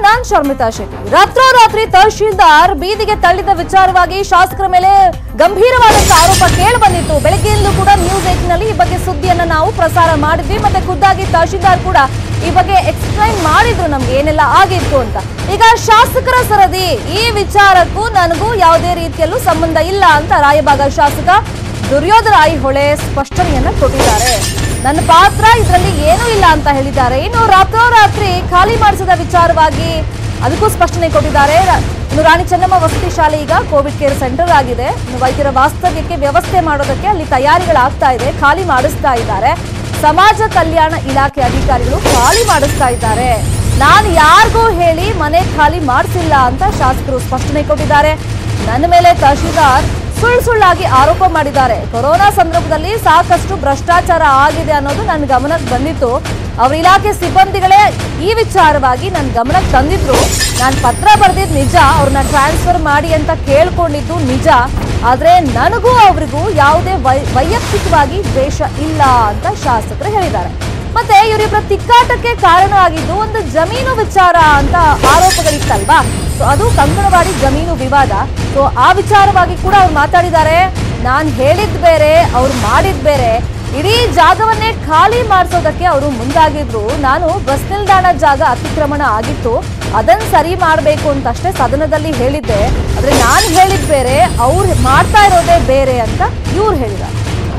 ನಾನ್ ಶರ್ಮಿತಾ ಶೆಟ್ಟಿ ರಾತ್ರೋರಾತ್ರಿ ತಹಶೀಲ್ದಾರ್ ಬೀದಿಗೆ ತಳ್ಳಿದ ವಿಚಾರವಾಗಿ ಶಾಸಕರ ಮೇಲೆ ಗಂಭೀರವಾದಂತಹ ಆರೋಪ ಕೇಳಿ ಬಂದಿತ್ತು ಬೆಳಗ್ಗೆಯಿಂದಲೂ ಕೂಡ ನ್ಯೂಸ್ ನಲ್ಲಿ ಈ ಬಗ್ಗೆ ಸುದ್ದಿಯನ್ನ ನಾವು ಪ್ರಸಾರ ಮಾಡಿದ್ವಿ ಮತ್ತೆ ಖುದ್ದಾಗಿ ತಹಶೀಲ್ದಾರ್ ಕೂಡ ಈ ಬಗ್ಗೆ ಎಕ್ಸ್ಪ್ಲೈನ್ ಮಾಡಿದ್ರು ನಮ್ಗೆ ಏನೆಲ್ಲ ಆಗಿತ್ತು ಅಂತ ಈಗ ಶಾಸಕರ ಸರದಿ ಈ ವಿಚಾರಕ್ಕೂ ನನಗೂ ಯಾವುದೇ ರೀತಿಯಲ್ಲೂ ಸಂಬಂಧ ಇಲ್ಲ ಅಂತ ರಾಯಬಾಗ ಶಾಸಕ ದುರ್ಯೋಧನ ಐಹೊಳೆ ಸ್ಪಷ್ಟನೆಯನ್ನ ಕೊಟ್ಟಿದ್ದಾರೆ ನನ್ನ ಪಾತ್ರ ಇದರಲ್ಲಿ ಏನೂ ಇಲ್ಲ ಅಂತ ಹೇಳಿದ್ದಾರೆ ಇನ್ನು ರಾತ್ರೋರಾತ್ರಿ ಖಾಲಿ ಮಾಡಿಸಿದ ವಿಚಾರವಾಗಿ ಅದಕ್ಕೂ ಸ್ಪಷ್ಟನೆ ಕೊಟ್ಟಿದ್ದಾರೆ ರ- ಇನ್ನು ರಾಣಿ ಚೆನ್ನಮ್ಮ ವಸತಿ ಶಾಲೆ ಈಗ ಕೋವಿಡ್ ಕೇರ್ ಸೆಂಟರ್ ಆಗಿದೆ ಇನ್ನು ವೈದ್ಯರ ವಾಸ್ತವ್ಯಕ್ಕೆ ವ್ಯವಸ್ಥೆ ಮಾಡೋದಕ್ಕೆ ಅಲ್ಲಿ ತಯಾರಿಗಳಾಗ್ತಾ ಇದೆ ಖಾಲಿ ಮಾಡಿಸ್ತಾ ಇದ್ದಾರೆ ಸಮಾಜ ಕಲ್ಯಾಣ ಇಲಾಖೆ ಅಧಿಕಾರಿಗಳು ಖಾಲಿ ಮಾಡಿಸ್ತಾ ಇದ್ದಾರೆ ನಾನು ಯಾರಿಗೂ ಹೇಳಿ ಮನೆ ಖಾಲಿ ಮಾಡಿಸಿಲ್ಲ ಅಂತ ಶಾಸಕರು ಸ್ಪಷ್ಟನೆ ಕೊಟ್ಟಿದ್ದಾರೆ ನನ್ನ ಮೇಲೆ ತಹಶೀಲ್ದಾರ್ ಸುಳ್ಳು ಸುಳ್ಳಾಗಿ ಆರೋಪ ಮಾಡಿದ್ದಾರೆ ಕೊರೋನಾ ಸಂದರ್ಭದಲ್ಲಿ ಸಾಕಷ್ಟು ಭ್ರಷ್ಟಾಚಾರ ಆಗಿದೆ ಅನ್ನೋದು ನನ್ನ ಗಮನಕ್ಕೆ ಬಂದಿತ್ತು ಅವ್ರ ಇಲಾಖೆ ಸಿಬ್ಬಂದಿಗಳೇ ಈ ವಿಚಾರವಾಗಿ ನನ್ನ ಗಮನಕ್ಕೆ ತಂದಿದ್ರು ನಾನು ಪತ್ರ ಬರೆದಿದ್ದು ನಿಜ ಅವ್ರನ್ನ ಟ್ರಾನ್ಸ್ಫರ್ ಮಾಡಿ ಅಂತ ಕೇಳ್ಕೊಂಡಿದ್ದು ನಿಜ ಆದ್ರೆ ನನಗೂ ಅವರಿಗೂ ಯಾವುದೇ ವೈ- ವೈಯಕ್ತಿಕವಾಗಿ ದ್ವೇಷ ಇಲ್ಲ ಅಂತ ಶಾಸಕರು ಹೇಳಿದ್ದಾರೆ ಮತ್ತೆ ಇವರಿಬ್ಬರ ತಿಕ್ಕಾಟಕ್ಕೆ ಕಾರಣ ಆಗಿದ್ದು ಒಂದು ಜಮೀನು ವಿಚಾರ ಅಂತ ಆರೋಪಗಳಿತ್ತಲ್ವಾ ಸೊ ಅದು ಕಂಕಣವಾಡಿ ಜಮೀನು ವಿವಾದ ಸೊ ಆ ವಿಚಾರವಾಗಿ ಕೂಡ ಅವ್ರು ಮಾತಾಡಿದ್ದಾರೆ ನಾನು ಹೇಳಿದ್ ಬೇರೆ ಅವ್ರು ಮಾಡಿದ್ ಬೇರೆ ಇಡೀ ಜಾಗವನ್ನೇ ಖಾಲಿ ಮಾಡಿಸೋದಕ್ಕೆ ಅವರು ಮುಂದಾಗಿದ್ರು ನಾನು ಬಸ್ ನಿಲ್ದಾಣ ಜಾಗ ಅತಿಕ್ರಮಣ ಆಗಿತ್ತು ಅದನ್ನ ಸರಿ ಮಾಡಬೇಕು ಅಂತ ಅಷ್ಟೇ ಸದನದಲ್ಲಿ ಹೇಳಿದ್ದೆ ಆದ್ರೆ ನಾನು ಹೇಳಿದ್ ಬೇರೆ ಅವ್ರು ಮಾಡ್ತಾ ಇರೋದೇ ಬೇರೆ ಅಂತ ಇವ್ರು ಹೇಳಿದ್ದಾರೆ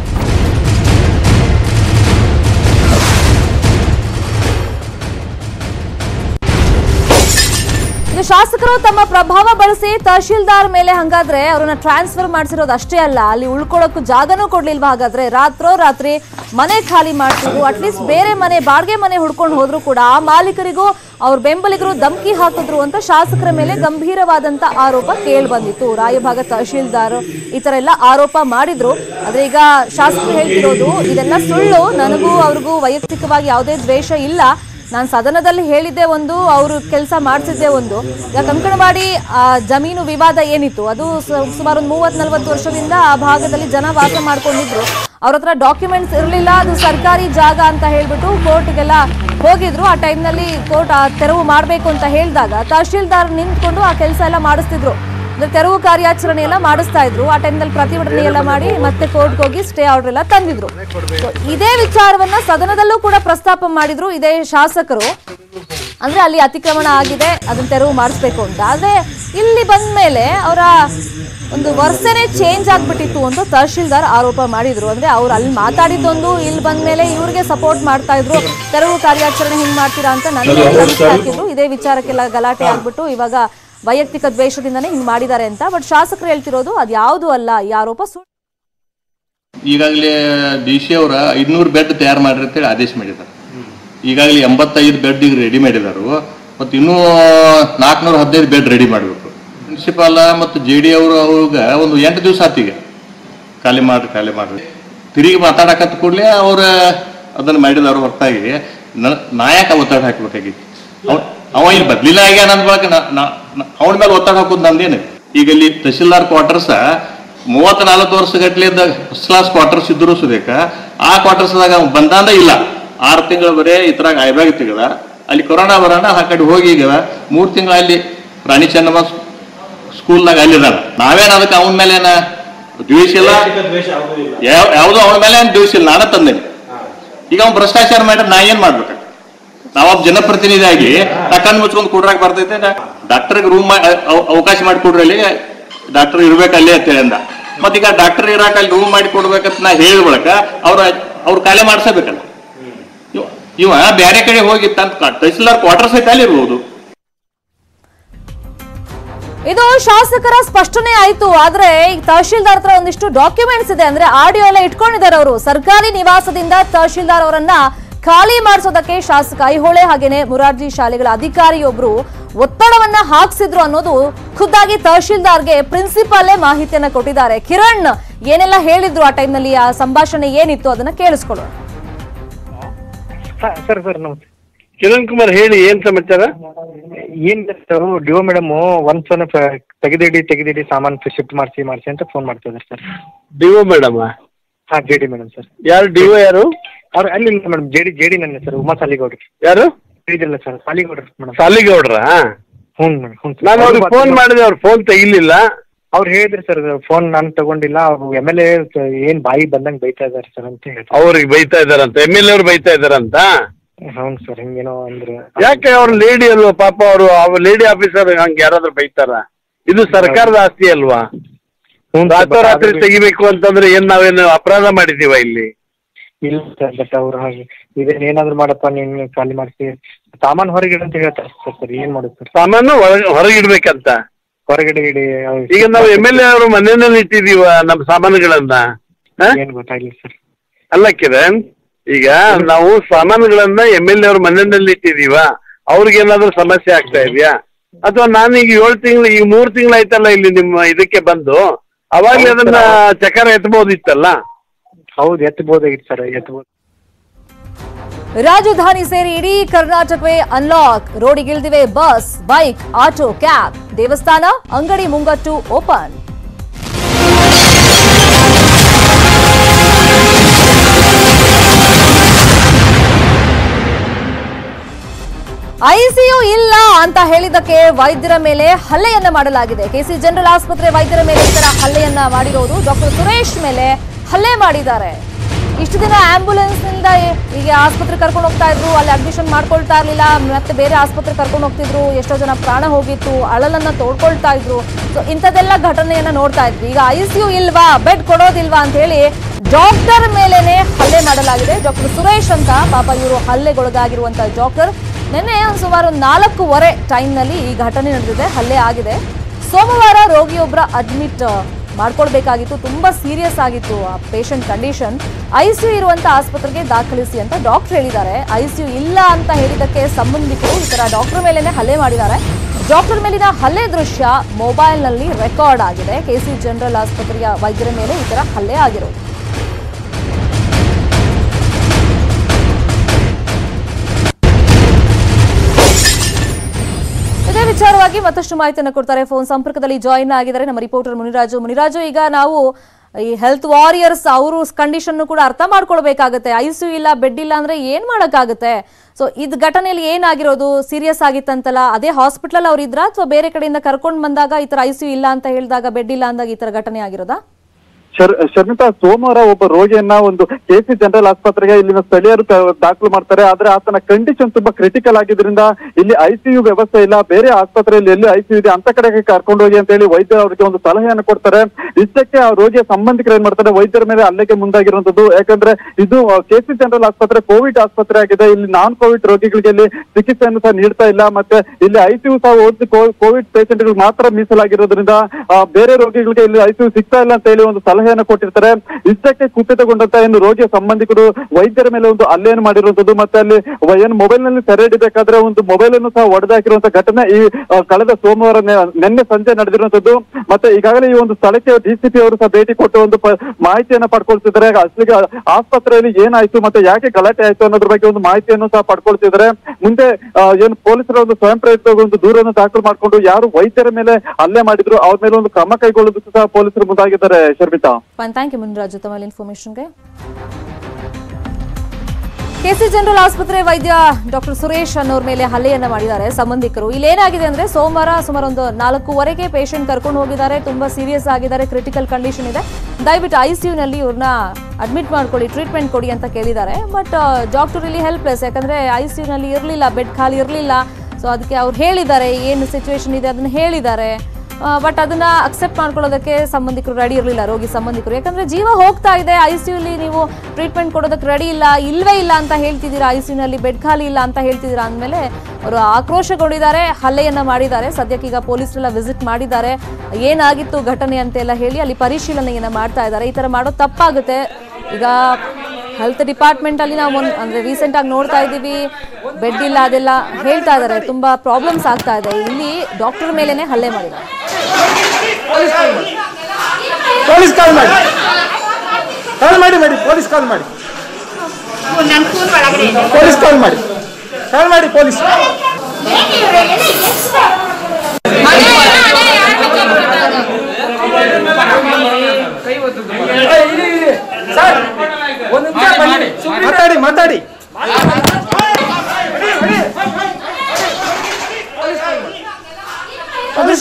ಇದು ಶಾಸಕರು ತಮ್ಮ ಪ್ರಭಾವ ಬಳಸಿ ತಹಶೀಲ್ದಾರ್ ಮೇಲೆ ಹಂಗಾದ್ರೆ ಅವ್ರನ್ನ ಟ್ರಾನ್ಸ್ಫರ್ ಮಾಡಿಸಿರೋದು ಅಷ್ಟೇ ಅಲ್ಲ ಅಲ್ಲಿ ಉಳ್ಕೊಳ್ಳೋಕ್ಕೂ ಜಾಗನೂ ಕೊಡ್ಲಿಲ್ವಾ ಹಾಗಾದ್ರೆ ರಾತ್ರೋ ರಾತ್ರಿ ಮನೆ ಖಾಲಿ ಮಾಡ್ತಿದ್ರು ಅಟ್ಲೀಸ್ಟ್ ಬೇರೆ ಮನೆ ಬಾಡಿಗೆ ಮನೆ ಹುಡ್ಕೊಂಡು ಹೋದ್ರು ಕೂಡ ಆ ಮಾಲೀಕರಿಗೂ ಅವ್ರ ಬೆಂಬಲಿಗರು ಧಮಕಿ ಹಾಕಿದ್ರು ಅಂತ ಶಾಸಕರ ಮೇಲೆ ಗಂಭೀರವಾದಂತ ಆರೋಪ ಕೇಳಿ ಬಂದಿತ್ತು ರಾಯಭಾಗ ತಹಶೀಲ್ದಾರ್ ಈ ತರ ಎಲ್ಲ ಆರೋಪ ಮಾಡಿದ್ರು ಆದ್ರೆ ಈಗ ಶಾಸಕರು ಹೇಳ್ತಿರೋದು ಇದೆಲ್ಲ ಸುಳ್ಳು ನನಗೂ ಅವ್ರಿಗೂ ವೈಯಕ್ತಿಕವಾಗಿ ಯಾವುದೇ ದ್ವೇಷ ಇಲ್ಲ ನಾನು ಸದನದಲ್ಲಿ ಹೇಳಿದ್ದೆ ಒಂದು ಅವರು ಕೆಲಸ ಮಾಡಿಸಿದ್ದೆ ಒಂದು ಈಗ ಕಂಕಣವಾಡಿ ಆ, ಜಮೀನು ವಿವಾದ ಏನಿತ್ತು ಅದು ಸ- ಸುಮಾರು ಒಂದು ಮೂವತ್ ನಲ್ವತ್ತು ವರ್ಷದಿಂದ ಆ ಭಾಗದಲ್ಲಿ ಜನ ವಾಸ ಮಾಡ್ಕೊಂಡಿದ್ರು ಅವ್ರ ಹತ್ರ ಡಾಕ್ಯುಮೆಂಟ್ಸ್ ಇರಲಿಲ್ಲ ಅದು ಸರ್ಕಾರಿ ಜಾಗ ಅಂತ ಹೇಳ್ಬಿಟ್ಟು ಕೋರ್ಟ್ಗೆಲ್ಲ ಹೋಗಿದ್ರು ಆ ಟೈಮ್ನಲ್ಲಿ ಕೋರ್ಟ್ ಆ ತೆರವು ಮಾಡಬೇಕು ಅಂತ ಹೇಳಿದಾಗ ತಹಶೀಲ್ದಾರ್ ನಿಂತ್ಕೊಂಡು ಆ ಕೆಲಸ ಎಲ್ಲ ಮಾಡಿಸ್ತಿದ್ರು ಅಂದ್ರೆ ತೆರವು ಕಾರ್ಯಾಚರಣೆ ಎಲ್ಲ ಮಾಡಿಸ್ತಾ ಇದ್ರು ಆ ಟೈಮ್ನಲ್ಲಿ ಪ್ರತಿಭಟನೆ ಎಲ್ಲ ಮಾಡಿ ಮತ್ತೆ ಕೋರ್ಟ್ಗೆ ಹೋಗಿ ಸ್ಟೇ ಆರ್ಡರ್ ಎಲ್ಲ ತಂದಿದ್ರು So, ಇದೇ ವಿಚಾರವನ್ನ ಸದನದಲ್ಲೂ ಕೂಡ ಪ್ರಸ್ತಾಪ ಮಾಡಿದ್ರು ಇದೇ ಶಾಸಕರು ಅಂದ್ರೆ ಅಲ್ಲಿ ಅತಿಕ್ರಮಣ ಆಗಿದೆ ಅದನ್ನ ತೆರವು ಮಾಡಿಸ್ಬೇಕು ಅಂತ ಆದ್ರೆ ಇಲ್ಲಿ ಬಂದ ಮೇಲೆ ಅವರ ಒಂದು ವರ್ಷನೇ ಚೇಂಜ್ ಆಗ್ಬಿಟ್ಟಿತ್ತು ಅಂತ ತಹಶೀಲ್ದಾರ್ ಆರೋಪ ಮಾಡಿದ್ರು ಅಂದ್ರೆ ಅವ್ರು ಅಲ್ಲಿ ಮಾತಾಡಿದ್ದೊಂದು ಇಲ್ಲಿ ಬಂದ ಮೇಲೆ ಇವ್ರಿಗೆ ಸಪೋರ್ಟ್ ಮಾಡ್ತಾ ಇದ್ರು ತೆರವು ಕಾರ್ಯಾಚರಣೆ ಹಿಂಗ್ ಮಾಡ್ತೀರಾ ಅಂತ ನನಗೆ ಪ್ರಶ್ನೆ ಹಾಕಿದ್ರು ಇದೇ ವಿಚಾರಕ್ಕೆಲ್ಲ ಗಲಾಟೆ ಆಗ್ಬಿಟ್ಟು ಇವಾಗ ವೈಯಕ್ತಿಕ ದ್ವೇಷದಿಂದನೇ ಹಿಂಗ್ ಮಾಡಿದ್ದಾರೆ ಅಂತ ಬಟ್ ಶಾಸಕರು ಹೇಳ್ತಿರೋದು ಅದು ಯಾವುದು ಅಲ್ಲ ಈ ಆರೋಪ ಸುಳ್ಳು ಈಗಾಗಲೇ ಡಿ ಸಿ ಅವರ ಐದ್ನೂರು ಬೆಡ್ ತಯಾರು ಮಾಡ್ರಿ ಅಂತೇಳಿ ಆದೇಶ ಮಾಡಿದ್ದಾರೆ ಈಗಾಗಲೇ ಎಂಬತ್ತೈದು ಬೆಡ್ ಈಗ ರೆಡಿ ಮಾಡಿದಾರು ಮತ್ತು ಇನ್ನೂ ನಾಲ್ಕುನೂರ ಹದಿನೈದು ಬೆಡ್ ರೆಡಿ ಮಾಡಬೇಕು ಪ್ರಿನ್ಸಿಪಾಲ ಮತ್ತು ಜೆ ಡಿ ಅವರು ಅವ್ರಿಗೆ ಒಂದು ಎಂಟು ದಿವಸ ಆತೀಗ ಖಾಲಿ ಮಾಡ್ರಿ ಖಾಲಿ ಮಾಡ್ರಿ ತಿರುಗಿ ಮಾತಾಡಕತ್ತ ಕೂಡಲೇ ಅವ್ರ ಅದನ್ನ ಮಾಡಿದಾರ ಹೊರತಾಗಿ ನ- ನಾಯಕ ಒತ್ತಡ ಹಾಕ್ಬೇಕಾಗಿತ್ತು ಅವ- ಅವ ಇಲ್ಲಿ ಬದ್ಲಿಲ್ಲ ಆಗ್ಯಾನ ಅಂದ ಬಳಕ ಅವನ ಮೇಲೆ ಒತ್ತಡ ಹಾಕೋದು ನಮ್ದೇನು ಈಗ ಇಲ್ಲಿ ತಹಶೀಲ್ದಾರ್ ಕ್ವಾರ್ಟರ್ಸ್ ಮೂವತ್ತ್ ನಾಲ್ಕು ವರ್ಷ ಗಟ್ಲಿದ್ದ ಫಸ್ಟ್ ಕ್ಲಾಸ್ ಕ್ವಾರ್ಟರ್ಸ್ ಇದ್ರು ಸುದೇಕ ಆ ಕ್ವಾರ್ಟರ್ಸ್ದಾಗ ಅವ ಬಂದಾಂದ ಇಲ್ಲ ಆರು ತಿಂಗಳು ಬರೇ ಇದ್ರಾಗ ಆಯ್ಬಾಗ ತೆಗದ ಅಲ್ಲಿ ಕೊರೋನಾ ಬರೋಣ ಆ ಕಡೆ ಹೋಗಿ ಈಗ ಮೂರು ತಿಂಗಳು ಅಲ್ಲಿ ರಾಣಿ ಚೆನ್ನಮ್ಮ ಸ್ಕೂಲ್ನಾಗ ಅಲ್ಲಿದಾನ ನಾವೇನ್ ಅದಕ್ಕೆ ಅವನ ಮೇಲೆ ಏನ ದ್ವೇಷ ಇಲ್ಲ ಯಾವ- ಯಾವ್ದು ಅವನ ಮೇಲೆ ಏನ್ ದ್ವೇಷ ಇಲ್ಲ ನಾನ ತಂದೇನಿ ಈಗ ಅವ್ನು ಭ್ರಷ್ಟಾಚಾರ ಮಾಡ್ರೆ ನಾ ಏನ್ ಮಾಡ್ಬೇಕು ನಾವೊಬ್ಬ ಜನಪ್ರತಿನಿಧಿ ಆಗಿ ನಾ ಕಣ್ಣು ಮುಚ್ಕೊಂಡು ಕೊಡ್ರಾಕ್ ಬರ್ತೈತೆ ಡಾಕ್ಟರ್ಗೆ ರೂಮ್ ಅವಕಾಶ ಮಾಡಿ ಕೊಡ್ರಿ ಅಲ್ಲಿ ಡಾಕ್ಟರ್ ಇರ್ಬೇಕು ಅಲ್ಲೇ ಅಂತ ಅಂದ ಮತ್ತೀಗ ಡಾಕ್ಟರ್ ಇರಾಕ ಅಲ್ಲಿ ರೂಮ್ ಮಾಡಿ ಕೊಡ್ಬೇಕಂತ ನಾ ಹೇಳಿದ ಬಳಿಕ ಅವ್ರ ಅವ್ರ ಕಾಲೇ ಮಾಡ್ಸಬೇಕಲ್ಲ ಇವ ಇವ ಬೇರೆ ಕಡೆ ಹೋಗಿ ತನ್ನ ತಹಸೀಲ್ದಾರ್ ಕ್ವಾರ್ಟರ್ಸ್ ಐತೆ ಅಲ್ಲಿ ಇರ್ಬೋದು ಇದು ಶಾಸಕರ ಸ್ಪಷ್ಟನೆ ಆಯ್ತು ಆದ್ರೆ ಈಗ ತಹಶೀಲ್ದಾರ್ ಹತ್ರ ಒಂದಿಷ್ಟು ಡಾಕ್ಯುಮೆಂಟ್ಸ್ ಇದೆ ಅಂದ್ರೆ ಆಡಿಯೋ ಎಲ್ಲ ಇಟ್ಕೊಂಡಿದ್ದಾರೆ ಅವರು ಸರ್ಕಾರಿ ನಿವಾಸದಿಂದ ತಹಶೀಲ್ದಾರ್ ಅವರನ್ನ ಖಾಲಿ ಮಾಡಿಸೋದಕ್ಕೆ ಶಾಸಕ ಐಹೊಳೆ ಹಾಗೇನೆ ಮುರಾರ್ಜಿ ಶಾಲೆಗಳ ಅಧಿಕಾರಿಯೊಬ್ರು ಒತ್ತಡವನ್ನ ಹಾಕ್ಸಿದ್ರು ಅನ್ನೋದು ಖುದ್ದಾಗಿ ತಹಶೀಲ್ದಾರ್ಗೆ ಪ್ರಿನ್ಸಿಪಾಲೇ ಮಾಹಿತಿಯನ್ನ ಕೊಟ್ಟಿದ್ದಾರೆ ಕಿರಣ್ ಏನೆಲ್ಲ ಹೇಳಿದ್ರು ಆ ಟೈಮ್ನಲ್ಲಿ ಆ ಸಂಭಾಷಣೆ ಏನಿತ್ತು ಅದನ್ನ ಕೇಳಿಸ್ಕೊಳ್ಳೋಣ ಸರ್ ಸರ್ ನಮಸ್ತೆ ಕಿರಣ್ ಕುಮಾರ್ ಹೇಳಿ ಏನ್ ಸಮಾಚಾರ ಏನ್ ಸರ್ ಡಿಒ ಮೇಡಮ್ ಒಂದ್ಸಲ ತೆಗೆದಿಡಿ ತೆಗೆದಿಡಿ ಸಾಮಾನು ಶಿಫ್ಟ್ ಮಾಡಿಸಿ ಮಾಡಿಸಿ ಅಂತ ಫೋನ್ ಮಾಡ್ತಾ ಇದ್ದಾರೆ ಸರ್ ಡಿಒ ಮೇಡಮ್ ಹಾ ಜೆ ಡಿ ಮೇಡಮ್ ಸರ್ ಯಾರು ಡಿಒ ಯಾರು ಅವ್ರು ಅಲ್ಲಿ madam J D J D ನನ್ನ ಸರ್ ಉಮಾ ಸಾಲಿಗೌಡ್ರಿ ಯಾರು ಇದಿಲ್ಲ ಸರ್ ಸಾಲಿಗೌಡ್ರ ಮೇಡಮ್ ಸಾಲಿಗೌಡ್ರ ಹ್ಞೂ ಮೇಡಮ್ ಹ್ಞೂ ಸರ್ ನಾನು ಅವ್ರಿಗೆ ಫೋನ್ ಮಾಡಿದೆ ಅವ್ರು ಫೋನ್ ತೆಗಿಲಿಲ್ಲ ಅವ್ರು ಹೇಳಿದ್ರು ಸರ್ ಫೋನ್ ನಾನು ತಗೊಂಡಿಲ್ಲ ಅವ್ರು ಎಮ್ ಎಲ್ ಎ ಏನ್ ಬಾಯಿ ಬಂದಂಗೆ ಬೈತಾ ಇದಾರೆ ಸರ್ ಅಂತ ಹೇಳಿದ್ರು ಅವ್ರಿಗೆ ಬೈತಾ ಇದಾರಂತ ಎಮ್ ಎಲ್ ಅವ್ರು ಬೈತಾ ಇದಾರಂತ ಹೌದು ಸರ್ ಹಿಂಗೇನೋ ಅಂದ್ರೆ ಯಾಕೆ ಅವ್ರ ಲೇಡಿ ಅಲ್ವಾ ಪಾಪ ಅವರು ಅವ್ರ ಲೇಡಿ ಆಫೀಸರ್ ಹಂಗೆ ಯಾರಾದ್ರೂ ಬೈತಾರ ಇದು ಸರ್ಕಾರದ ಆಸ್ತಿ ಅಲ್ವಾ ಹ್ಞೂ ಸರ್, but ರಾತ್ರೋರಾತ್ರಿ ಆದ್ರೆ- ತೆಗಿಬೇಕು ಅಂತಂದ್ರೆ ಏನ್ ನಾವೇನು ಅಪರಾಧ ಮಾಡಿದೀವ ಇಲ್ಲಿ ಇಲ್ಲ ಸರ್ ಬಟ್ ಅವ್ರು ಹಾಗೆ ಇದೇನ್ ಏನಾದ್ರು ಮಾಡಪ್ಪ ನೀನು ಖಾಲಿ ಮಾಡಿಸಿ ಸಾಮಾನು ಹೊರಗಿಡ ಅಂತ ಹೇಳ್ತಾರೆ ಸರ್ ಸರ್ ಏನ್ ಮಾಡೋದು ಸರ್ ಸಾಮಾನು ಹೊರಗೆ ಹೊರಗಿಡ್ಬೇಕಂತ ಹೊರಗಡೆ ಇಡಿ ಅವ್ರು- ಈಗ ನಾವು ಎಮ್ ಎಲ್ ಎ ಅವರು ಮನೆಯಲ್ಲಿ ಇಟ್ಟಿದೀವ ನಮ್ಮ ಸಾಮಾನುಗಳನ್ನ ಹ? ಏನ್ ಗೊತ್ತಾಗಿಲ್ಲ ಸರ್ ಅಲ್ಲ ಕಿರಣ್ ಈಗ ನಾವು ಸಾಮಾನುಗಳನ್ನ ಎಮ್ ಎಲ್ ಎ ಅವ್ರ ಮನೆಯಲ್ಲಿ ಇಟ್ಟಿದೀವ ಅವ್ರಿಗೇನಾದ್ರೂ ಸಮಸ್ಯೆ ಆಗ್ತಾ ಇದೆಯಾ ಅಥವಾ ನಾನೀಗ ಏಳು ತಿಂಗಳು ಈಗ ಮೂರು ತಿಂಗಳಾಯ್ತಲ್ಲ ಇಲ್ಲಿ ನಿಮ್ಮ ಇದಕ್ಕೆ ಬಂದು ಅವಾಗ್ಲೇ ಅದನ್ನ ಚಕಾರ ಎತ್ತಬಹುದಿತ್ತಲ್ಲ ಹೌದು ಎತ್ತಬಹುದಾಗಿತ್ತು ಸರ್ ಎತ್ತಬಹುದು ರಾಜಧಾನಿ ಸೇರಿ ಇಡೀ ಕರ್ನಾಟಕವೇ ಅನ್ಲಾಕ್ ರೋಡಿಗಿಳಿದಿವೆ ಬಸ್ ಬೈಕ್ ಆಟೋ ಕ್ಯಾಬ್ ದೇವಸ್ಥಾನ ಅಂಗಡಿ ಮುಂಗಟ್ಟು ಓಪನ್ ಐಸಿಯು ಇಲ್ಲ ಅಂತ ಹೇಳಿದಕ್ಕೆ ವೈದ್ಯರ ಮೇಲೆ ಹಲ್ಲೆಯನ್ನ ಮಾಡಲಾಗಿದೆ ಕೆಸಿ ಜನರಲ್ ಆಸ್ಪತ್ರೆ ವೈದ್ಯರ ಮೇಲೆ ಈ ತರ ಹಲ್ಲೆಯನ್ನ ಮಾಡಿರೋದು ಡಾಕ್ಟರ್ ಸುರೇಶ್ ಮೇಲೆ ಹಲ್ಲೆ ಮಾಡಿದ್ದಾರೆ ಇಷ್ಟು ದಿನ ಆಂಬ್ಯುಲೆನ್ಸ್ ನಿಂದ ಈಗ ಆಸ್ಪತ್ರೆ ಕರ್ಕೊಂಡು ಹೋಗ್ತಾ ಇದ್ರು ಅಲ್ಲಿ ಅಡ್ಮಿಷನ್ ಮಾಡ್ಕೊಳ್ತಾ ಇರ್ಲಿಲ್ಲ ಮತ್ತೆ ಬೇರೆ ಆಸ್ಪತ್ರೆ ಕರ್ಕೊಂಡು ಹೋಗ್ತಿದ್ರು ಎಷ್ಟೋ ಜನ ಪ್ರಾಣ ಹೋಗಿತ್ತು ಅಳಲನ್ನ ತೋಡ್ಕೊಳ್ತಾ ಇದ್ರು ಸೊ ಇಂಥದ್ದೆಲ್ಲ ಘಟನೆಯನ್ನ ನೋಡ್ತಾ ಇದ್ವಿ ಈಗ ಐಸಿಯು ಇಲ್ವಾ ಬೆಡ್ ಕೊಡೋದಿಲ್ವಾ ಅಂತ ಹೇಳಿ ಡಾಕ್ಟರ್ ಮೇಲೆನೆ ಹಲ್ಲೆ ಮಾಡಲಾಗಿದೆ ಡಾಕ್ಟರ್ ಸುರೇಶ್ ಅಂತ ಪಾಪ ಇವರು ಹಲ್ಲೆಗೊಳಗಾಗಿರುವಂತಹ ಡಾಕ್ಟರ್ ನಿನ್ನೆ ಒಂದು ಸುಮಾರು ನಾಲ್ಕೂವರೆ ಟೈಮ್ನಲ್ಲಿ ಈ ಘಟನೆ ನಡೆದಿದೆ ಹಲ್ಲೆ ಆಗಿದೆ ಸೋಮವಾರ ರೋಗಿಯೊಬ್ಬರ ಅಡ್ಮಿಟ್ ಮಾಡ್ಕೊಳ್ಬೇಕಾಗಿತ್ತು ತುಂಬಾ ಸೀರಿಯಸ್ ಆಗಿತ್ತು ಆ ಪೇಷಂಟ್ ಕಂಡೀಷನ್ ಐಸಿಯು ಇರುವಂತ ಆಸ್ಪತ್ರೆಗೆ ದಾಖಲಿಸಿ ಅಂತ ಡಾಕ್ಟರ್ ಹೇಳಿದ್ದಾರೆ ಐಸಿಯು ಇಲ್ಲ ಅಂತ ಹೇಳಿದಕ್ಕೆ ಸಂಬಂಧಿಕರು ಈ ತರ ಡಾಕ್ಟರ್ ಮೇಲೇನೆ ಹಲ್ಲೆ ಮಾಡಿದ್ದಾರೆ ಡಾಕ್ಟರ್ ಮೇಲಿನ ಹಲ್ಲೆ ದೃಶ್ಯ ಮೊಬೈಲ್ನಲ್ಲಿ ರೆಕಾರ್ಡ್ ಆಗಿದೆ ಕೆಸಿ ಜನರಲ್ ಆಸ್ಪತ್ರೆಯ ವೈದ್ಯರ ಮೇಲೆ ಈ ತರ ಹಲ್ಲೆ ಆಗಿರೋದು ಇದೇ ವಿಚಾರವಾಗಿ ಮತ್ತಷ್ಟು ಮಾಹಿತಿಯನ್ನು ಕೊಡ್ತಾರೆ ಫೋನ್ ಸಂಪರ್ಕದಲ್ಲಿ ಜಾಯಿನ್ ಆಗಿದ್ದಾರೆ ನಮ್ಮ ರಿಪೋರ್ಟರ್ ಮುನಿರಾಜು ಮುನಿರಾಜು ಈಗ ನಾವು ಈ ಹೆಲ್ತ್ ವಾರಿಯರ್ಸ್ ಅವರು ಕಂಡೀಷನ್ ಕೂಡ ಅರ್ಥ ಮಾಡ್ಕೊಳ್ಬೇಕಾಗತ್ತೆ ಐಸಿಯು ಇಲ್ಲ ಬೆಡ್ ಇಲ್ಲ ಅಂದ್ರೆ ಏನ್ ಮಾಡಕ್ಕಾಗತ್ತೆ ಸೊ ಇದ್ ಘಟನೆಯಲ್ಲಿ ಏನಾಗಿರೋದು ಸೀರಿಯಸ್ ಆಗಿತ್ತಂತಲ್ಲ ಅದೇ ಹಾಸ್ಪಿಟಲ್ ಅವ್ರು ಇದ್ರ ಅಥವಾ ಬೇರೆ ಕಡೆಯಿಂದ ಕರ್ಕೊಂಡು ಬಂದಾಗ ಈ ತರ ಐಸಿಯು ಇಲ್ಲ ಅಂತ ಹೇಳಿದಾಗ ಬೆಡ್ ಇಲ್ಲ ಅಂದಾಗ ಈ ತರ ಘಟನೆ ಆಗಿರೋದಾ ಶರ್ ಶರ್ಮಿತಾ ಸೋಮವಾರ ಒಬ್ಬ ರೋಗಿಯನ್ನ ಒಂದು ಕೆಸಿ ಜನರಲ್ ಆಸ್ಪತ್ರೆಗೆ ಇಲ್ಲಿನ ಸ್ಥಳೀಯರು ಕ- ದಾಖಲು ಮಾಡ್ತಾರೆ ಆದ್ರೆ ಆತನ ಕಂಡೀಷನ್ ತುಂಬಾ ಕ್ರಿಟಿಕಲ್ ಆಗಿದ್ರಿಂದ ಇಲ್ಲಿ ಐಸಿಯು ವ್ಯವಸ್ಥೆ ಇಲ್ಲ ಬೇರೆ ಆಸ್ಪತ್ರೆಯಲ್ಲಿ ಎಲ್ಲಿ ಐಸಿಯು ಇದೆ ಅಂತ ಕಡೆಗೆ ಕರ್ಕೊಂಡು ಹೋಗಿ ಅಂತ ಹೇಳಿ ವೈದ್ಯರು ಅವರಿಗೆ ಒಂದು ಸಲಹೆಯನ್ನು ಕೊಡ್ತಾರೆ ಇಷ್ಟಕ್ಕೆ ಆ ರೋಗಿಯ ಸಂಬಂಧಿಕರು ಏನ್ ಮಾಡ್ತಾರೆ ವೈದ್ಯರ ಮೇಲೆ ಹಲ್ಲೆಗೆ ಮುಂದಾಗಿರುವಂತದ್ದು ಯಾಕಂದ್ರೆ ಇದು ಕೆಸಿ ಜನರಲ್ ಆಸ್ಪತ್ರೆ ಕೋವಿಡ್ ಆಸ್ಪತ್ರೆ ಆಗಿದೆ ಇಲ್ಲಿ ನಾನ್ ಕೋವಿಡ್ ರೋಗಿಗಳಿಗೆ ಇಲ್ಲಿ ಚಿಕಿತ್ಸೆಯನ್ನು ಸಹ ನೀಡ್ತಾ ಇಲ್ಲ ಮತ್ತೆ ಇಲ್ಲಿ ಐಸಿಯು ಸಹ ಓದಿ ಕೋವಿಡ್ ಪೇಷಂಟ್ಗಳು ಮಾತ್ರ ಮೀಸಲಾಗಿರೋದ್ರಿಂದ ಆ, ಬೇರೆ ರೋಗಿಗಳಿಗೆ ಇಲ್ಲಿ ಐಸಿಯು ಸಿಗ್ತಾ ಇಲ್ಲ ಅಂತ ಹೇಳಿ ಒಂದು ಸಲಹೆಯನ್ನು ಕೊಟ್ಟಿರ್ತಾರೆ ಇಷ್ಟಕ್ಕೆ ಕುಪಿತಗೊಂಡಂತ ಏನು ರೋಗಿಯ ಸಂಬಂಧಿಕರು ವೈದ್ಯರ ಮೇಲೆ ಒಂದು ಹಲ್ಲೆಯನ್ನು ಮಾಡಿರುವಂತದ್ದು ಮತ್ತೆ ಅಲ್ಲಿ ವ- ಏನು ಮೊಬೈಲ್ ನಲ್ಲಿ ಸೆರೆ ಹಿಡಿಬೇಕಾದ್ರೆ ಒಂದು ಮೊಬೈಲ್ ಅನ್ನು ಸಹ ಒಡೆದಾಕಿರುವಂತ ಘಟನೆ ಈ ಆ, ಕಳೆದ ಸೋಮವಾರ ನೆ- ನಿನ್ನೆ ಸಂಜೆ ನಡೆದಿರುವಂತದ್ದು ಮತ್ತೆ ಈಗಾಗಲೇ ಈ ಒಂದು ಸ್ಥಳಕ್ಕೆ ಡಿಸಿಪಿ ಅವರು ಸಹ ಭೇಟಿ ಕೊಟ್ಟು ಒಂದು ಪ- ಮಾಹಿತಿಯನ್ನ ಪಡ್ಕೊಳ್ತಿದ್ದಾರೆ ಅಸಲಿಗೆ ಆಸ್ಪತ್ರೆಯಲ್ಲಿ ಏನಾಯ್ತು ಮತ್ತೆ ಯಾಕೆ ಗಲಾಟೆ ಆಯ್ತು ಅನ್ನೋದ್ರ ಬಗ್ಗೆ ಒಂದು ಮಾಹಿತಿಯನ್ನು ಸಹ ಪಡ್ಕೊಳ್ತಿದ್ದಾರೆ ಮುಂದೆ ಆ, ಏನು ಪೊಲೀಸರ ಒಂದು ಸ್ವಯಂ ಪ್ರೇರಿತ ಒಂದು ದೂರನ್ನು ದಾಖಲು ಮಾಡಿಕೊಂಡು ಯಾರು ವೈದ್ಯರ ಮೇಲೆ ಹಲ್ಲೆ ಮಾಡಿದ್ರು ಅವ್ರ ಮೇಲೆ ಒಂದು ಕ್ರಮ ಕೈಗೊಳ್ಳೋದಕ್ಕೂ ಸಹ ಪೊಲೀಸರು ಮುಂದಾಗಿದ್ದಾರೆ Sharmita fine thank you Muniraju ತಮ್ಮ ಇನ್ಫಾರ್ಮೇಶನ್ಗೆ ಕೆಸಿ ಜನರಲ್ ಆಸ್ಪತ್ರೆ ವೈದ್ಯ ಡಾಕ್ಟರ್ ಸುರೇಶ್ ಅನ್ನೋರ್ ಮೇಲೆ ಹಲ್ಲೆಯನ್ನ ಮಾಡಿದ್ದಾರೆ ಸಂಬಂಧಿಕರು ಇಲ್ಲಿ ಏನಾಗಿದೆ ಅಂದ್ರೆ ಸೋಮವಾರ ಸುಮಾರು ಒಂದು ನಾಲ್ಕೂವರೆಗೆ ಪೇಷಂಟ್ ಕರ್ಕೊಂಡು ಹೋಗಿದ್ದಾರೆ ತುಂಬಾ ಸೀರಿಯಸ್ ಆಗಿದ್ದಾರೆ ಕ್ರಿಟಿಕಲ್ ಕಂಡೀಷನ್ ಇದೆ ದಯವಿಟ್ಟು ಐಸಿಯು ನಲ್ಲಿ ಇವ್ರನ್ನ ಅಡ್ಮಿಟ್ ಮಾಡ್ಕೊಳ್ಳಿ ಟ್ರೀಟ್ಮೆಂಟ್ ಕೊಡಿ ಅಂತ ಕೇಳಿದ್ದಾರೆ ಬಟ್ ಡಾಕ್ಟರ್ ಇಲ್ಲಿ ಹೆಲ್ಪ್ಲೆಸ್ ಯಾಕಂದ್ರೆ ಐಸಿಯು ನಲ್ಲಿ ಇರಲಿಲ್ಲ ಬೆಡ್ ಖಾಲಿ ಇರಲಿಲ್ಲ ಸೊ ಅದಕ್ಕೆ ಅವ್ರು ಹೇಳಿದ್ದಾರೆ ಏನು ಸಿಚುವೇಶನ್ ಇದೆ ಅದನ್ನ ಹೇಳಿದ್ದಾರೆ ಬಟ್ ಅದನ್ನ ಅಕ್ಸೆಪ್ಟ್ ಮಾಡ್ಕೊಳ್ಳೋದಕ್ಕೆ ಸಂಬಂಧಿಕರು ರೆಡಿ ಇರಲಿಲ್ಲ ರೋಗಿ ಸಂಬಂಧಿಕರು ಯಾಕಂದ್ರೆ ಜೀವ ಹೋಗ್ತಾ ಇದೆ ಐಸಿಯುಲಿ ನೀವು ಟ್ರೀಟ್ಮೆಂಟ್ ಕೊಡೋದಕ್ಕೆ ರೆಡಿ ಇಲ್ಲ ಇಲ್ವೇ ಇಲ್ಲ ಅಂತ ಹೇಳ್ತಿದ್ದೀರಾ ಐಸಿಯುನಲ್ಲಿ ಬೆಡ್ ಖಾಲಿ ಇಲ್ಲ ಅಂತ ಹೇಳ್ತಿದ್ದೀರಾ ಅಂದಮೇಲೆ ಅವರು ಆಕ್ರೋಶಗೊಂಡಿದ್ದಾರೆ ಹಲ್ಲೆಯನ್ನ ಮಾಡಿದ್ದಾರೆ ಸದ್ಯಕ್ಕೆ ಈಗ ಪೊಲೀಸರೆಲ್ಲ ವಿಸಿಟ್ ಮಾಡಿದ್ದಾರೆ ಏನಾಗಿತ್ತು ಘಟನೆ ಅಂತೆಲ್ಲ ಹೇಳಿ ಅಲ್ಲಿ ಪರಿಶೀಲನೆಯನ್ನ ಮಾಡ್ತಾ ಇದ್ದಾರೆ ಈ ತರ ಮಾಡೋದು ತಪ್ಪಾಗುತ್ತೆ ಈಗ ಹೆಲ್ತ್ ಡಿಪಾರ್ಟ್ಮೆಂಟ್ ಅಲ್ಲಿ ನಾವು ಒಂದು ಅಂದ್ರೆ ರೀಸೆಂಟ್ ಆಗಿ ನೋಡ್ತಾ ಇದ್ದೀವಿ ಬೆಡ್ ಇಲ್ಲ ಅದೆಲ್ಲ ಹೇಳ್ತಾ ಇದ್ದಾರೆ ತುಂಬಾ ಪ್ರಾಬ್ಲಮ್ಸ್ ಆಗ್ತಾ ಇದೆ ಇಲ್ಲಿ ಡಾಕ್ಟರ್ ಮೇಲೆನೆ ಹಲ್ಲೆ ಮಾಡಿದ್ದಾರೆ ಪೊಲೀಸ್ ಕಾಲ್ ಮಾಡಿ ಕಾಲ್ ಮಾಡಿ ಮಾಡಿ ಪೊಲೀಸ್ ಕಾಲ್ ಮಾಡಿ ನನ್ನ ಫೋನ್ ಒಳಗಡೆ ಇದೆ ಪೊಲೀಸ್ ಕಾಲ್ ಮಾಡಿ ಕಾಲ್ ಮಾಡಿ ಪೊಲೀಸ್ ಸರ್ ಒಂದು ನಿಮಿಷ ಬನ್ನಿ ಮಾತಾಡಿ ಮಾತಾಡಿ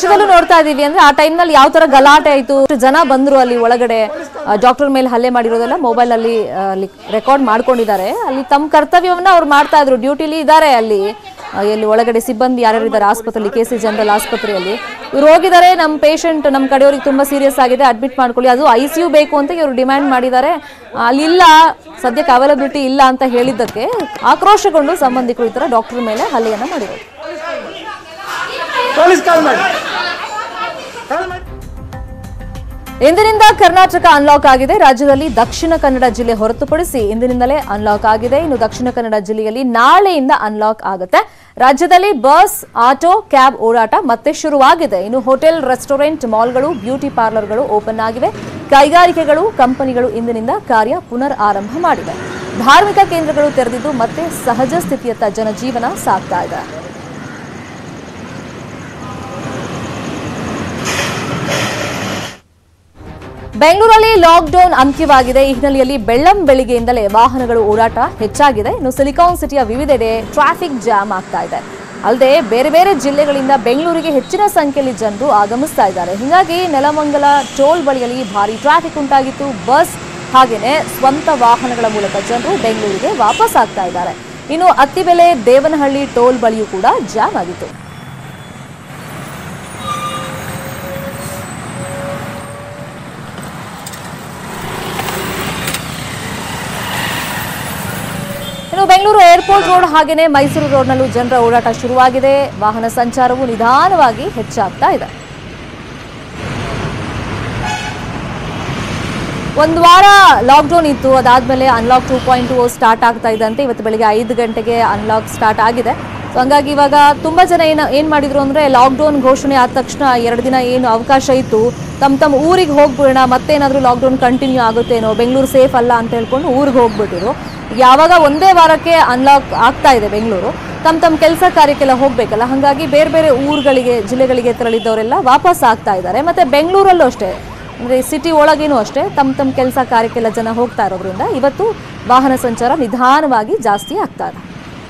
ರಾಜ್ಯದಲ್ಲೂ ನೋಡ್ತಾ ಇದೀವಿ ಅಂದ್ರೆ ಆ time ನಲ್ಲಿ ಯಾವ ತರ ಗಲಾಟೆ ಆಯ್ತು ಎಷ್ಟು ಜನ ಬಂದ್ರು ಅಲ್ಲಿ ಒಳಗಡೆ ಡಾಕ್ಟರ್ ಮೇಲೆ ಹಲ್ಲೆ ಮಾಡಿರೋದೆಲ್ಲ ಮೊಬೈಲ್ ಅಲ್ಲಿ ರೆಕಾರ್ಡ್ ಮಾಡ್ಕೊಂಡಿದ್ದಾರೆ ಅಲ್ಲಿ ತಮ್ಮ ಕರ್ತವ್ಯವನ್ನ ಅವ್ರು ಮಾಡ್ತಾ ಇದ್ರು ಡ್ಯೂಟಿಲಿ ಇದ್ದಾರೆ ಅಲ್ಲಿ ಆ, ಎಲ್ಲಿ ಒಳಗಡೆ ಸಿಬ್ಬಂದಿ ಯಾರ್ಯಾರು ಇದ್ದಾರೆ ಆಸ್ಪತ್ರೆಯಲ್ಲಿ ಕೆ ಸಿ ಜನರಲ್ ಆಸ್ಪತ್ರೆಯಲ್ಲಿ ಇವ್ರು ಹೋಗಿದ್ದಾರೆ ನಮ್ಮ ಪೇಷಂಟ್ ನಮ್ಮ ಕಡೆಯವ್ರಿಗೆ ತುಂಬಾ ಸೀರಿಯಸ್ ಆಗಿದೆ ಅಡ್ಮಿಟ್ ಮಾಡ್ಕೊಳ್ಳಿ ಅದು ಐ ಸಿ ಯು ಬೇಕು ಅಂತ ಇವರು ಡಿಮ್ಯಾಂಡ್ ಮಾಡಿದ್ದಾರೆ ಆ, ಅಲ್ಲಿಲ್ಲ ಸದ್ಯಕ್ಕೆ ಅವೈಲಬಿಲಿಟಿ ಇಲ್ಲ ಅಂತ ಹೇಳಿದ್ದಕ್ಕೆ ಆಕ್ರೋಶಗೊಂಡು ಸಂಬಂಧಿಕರು ಈ ಥರ ಡಾಕ್ಟರ್ ಮೇಲೆ ಹಲ್ಲೆಯನ್ನ ಮಾಡಿದ್ದಾರೆ ಪೊಲೀಸ್ ಕಾಲ್ ಮಾಡಿ ಕಾಲ್ ಮಾಡಿ ಇಂದಿನಿಂದ ಕರ್ನಾಟಕ ಅನ್ಲಾಕ್ ಆಗಿದೆ ರಾಜ್ಯದಲ್ಲಿ ದಕ್ಷಿಣ ಕನ್ನಡ ಜಿಲ್ಲೆ ಹೊರತುಪಡಿಸಿ ಇಂದಿನಿಂದಲೇ ಅನ್ಲಾಕ್ ಆಗಿದೆ ಇನ್ನು ದಕ್ಷಿಣ ಕನ್ನಡ ಜಿಲ್ಲೆಯಲ್ಲಿ ನಾಳೆಯಿಂದ ಅನ್ಲಾಕ್ ಆಗುತ್ತೆ ರಾಜ್ಯದಲ್ಲಿ ಬಸ್ ಆಟೋ ಕ್ಯಾಬ್ ಓಡಾಟ ಮತ್ತೆ ಶುರುವಾಗಿದೆ ಇನ್ನು ಹೋಟೆಲ್ ರೆಸ್ಟೋರೆಂಟ್ ಮಾಲ್ಗಳು ಬ್ಯೂಟಿ ಪಾರ್ಲರ್ಗಳು ಓಪನ್ ಆಗಿವೆ ಕೈಗಾರಿಕೆಗಳು ಕಂಪನಿಗಳು ಇಂದಿನಿಂದ ಕಾರ್ಯ ಪುನರ್ ಆರಂಭ ಮಾಡಿವೆ ಧಾರ್ಮಿಕ ಕೇಂದ್ರಗಳು ತೆರೆದಿದ್ದು ಮತ್ತೆ ಸಹಜ ಸ್ಥಿತಿಯತ್ತ ಜನಜೀವನ ಸಾಗ್ತಾ ಇದೆ ಬೆಂಗಳೂರಲ್ಲಿ ಲಾಕ್ಡೌನ್ ಅಂತ್ಯವಾಗಿದೆ ಈ ಹಿನ್ನೆಲೆಯಲ್ಲಿ ಬೆಳ್ಳಂ ಬೆಳಿಗ್ಗೆಯಿಂದಲೇ ವಾಹನಗಳು ಓಡಾಟ ಹೆಚ್ಚಾಗಿದೆ ಇನ್ನು ಸಿಲಿಕಾನ್ ಸಿಟಿಯ ವಿವಿಧೆಡೆ ಟ್ರಾಫಿಕ್ ಜಾಮ್ ಆಗ್ತಾ ಇದೆ ಅಲ್ಲದೆ ಬೇರೆ ಬೇರೆ ಜಿಲ್ಲೆಗಳಿಂದ ಬೆಂಗಳೂರಿಗೆ ಹೆಚ್ಚಿನ ಸಂಖ್ಯೆಯಲ್ಲಿ ಜನರು ಆಗಮಿಸ್ತಾ ಇದ್ದಾರೆ ಹೀಗಾಗಿ ನೆಲಮಂಗಲ ಟೋಲ್ ಬಳಿಯಲ್ಲಿ ಭಾರಿ ಟ್ರಾಫಿಕ್ ಉಂಟಾಗಿತ್ತು ಬಸ್ ಹಾಗೇನೆ ಸ್ವಂತ ವಾಹನಗಳ ಮೂಲಕ ಜನರು ಬೆಂಗಳೂರಿಗೆ ವಾಪಸ್ ಆಗ್ತಾ ಇದ್ದಾರೆ ಇನ್ನು ಅತ್ತಿಬೆಲೆ ದೇವನಹಳ್ಳಿ ಟೋಲ್ ಬಳಿಯೂ ಕೂಡ ಜಾಮ್ ಆಗಿತ್ತು ಇನ್ನು ಬೆಂಗಳೂರು ಏರ್ಪೋರ್ಟ್ ರೋಡ್ ಹಾಗೇನೆ ಮೈಸೂರು ರೋಡ್ನಲ್ಲೂ ಜನರ ಓಡಾಟ ಶುರುವಾಗಿದೆ ವಾಹನ ಸಂಚಾರವು ನಿಧಾನವಾಗಿ ಹೆಚ್ಚಾಗ್ತಾ ಇದೆ ಒಂದು ವಾರ ಲಾಕ್ಡೌನ್ ಇತ್ತು ಅದಾದ್ಮೇಲೆ unlock two point two start ಆಗ್ತಾ ಇದೆ ಅಂತ ಇವತ್ತು ಬೆಳಿಗ್ಗೆ ಐದು ಗಂಟೆಗೆ ಅನ್ಲಾಕ್ ಸ್ಟಾರ್ಟ್ ಆಗಿದೆ ಸೊ ಹಂಗಾಗಿ ಇವಾಗ ತುಂಬಾ ಜನ ಏನು ಏನು ಮಾಡಿದ್ರು ಅಂದ್ರೆ ಲಾಕ್ಡೌನ್ ಘೋಷಣೆ ಆದ ತಕ್ಷಣ ಎರಡು ದಿನ ಏನು ಅವಕಾಶ ಇತ್ತು ತಮ್ಮ ತಮ್ಮ ಊರಿಗೆ ಹೋಗ್ಬಿಡೋಣ ಮತ್ತೇನಾದ್ರೂ ಲಾಕ್ಡೌನ್ ಕಂಟಿನ್ಯೂ ಆಗುತ್ತೇನೋ ಬೆಂಗಳೂರು ಸೇಫ್ ಅಲ್ಲ ಅಂತ ಹೇಳ್ಕೊಂಡು ಊರಿಗೆ ಹೋಗ್ಬಿಟ್ಟಿರು ಯಾವಾಗ ಒಂದೇ ವಾರಕ್ಕೆ ಅನ್ಲಾಕ್ ಆಗ್ತಾ ಇದೆ ಬೆಂಗಳೂರು ತಮ್ಮ ತಮ್ಮ ಕೆಲಸ ಕಾರ್ಯಕ್ಕೆಲ್ಲ ಹೋಗ್ಬೇಕಲ್ಲ ಹಾಗಾಗಿ ಬೇರೆ ಬೇರೆ ಊರುಗಳಿಗೆ ಜಿಲ್ಲೆಗಳಿಗೆ ತೆರಳಿದ್ದವರೆಲ್ಲ ವಾಪಸ್ ಆಗ್ತಾ ಇದ್ದಾರೆ ಮತ್ತೆ ಬೆಂಗಳೂರಲ್ಲೂ ಅಷ್ಟೇ ಅಂದ್ರೆ ಸಿಟಿ ಒಳಗೇನು ಅಷ್ಟೇ ತಮ್ಮ ತಮ್ಮ ಕೆಲಸ ಕಾರ್ಯಕ್ಕೆಲ್ಲ ಜನ ಹೋಗ್ತಾ ಇರೋದ್ರಿಂದ ಇವತ್ತು ವಾಹನ ಸಂಚಾರ ನಿಧಾನವಾಗಿ ಜಾಸ್ತಿ ಆಗ್ತಾ ಇದೆ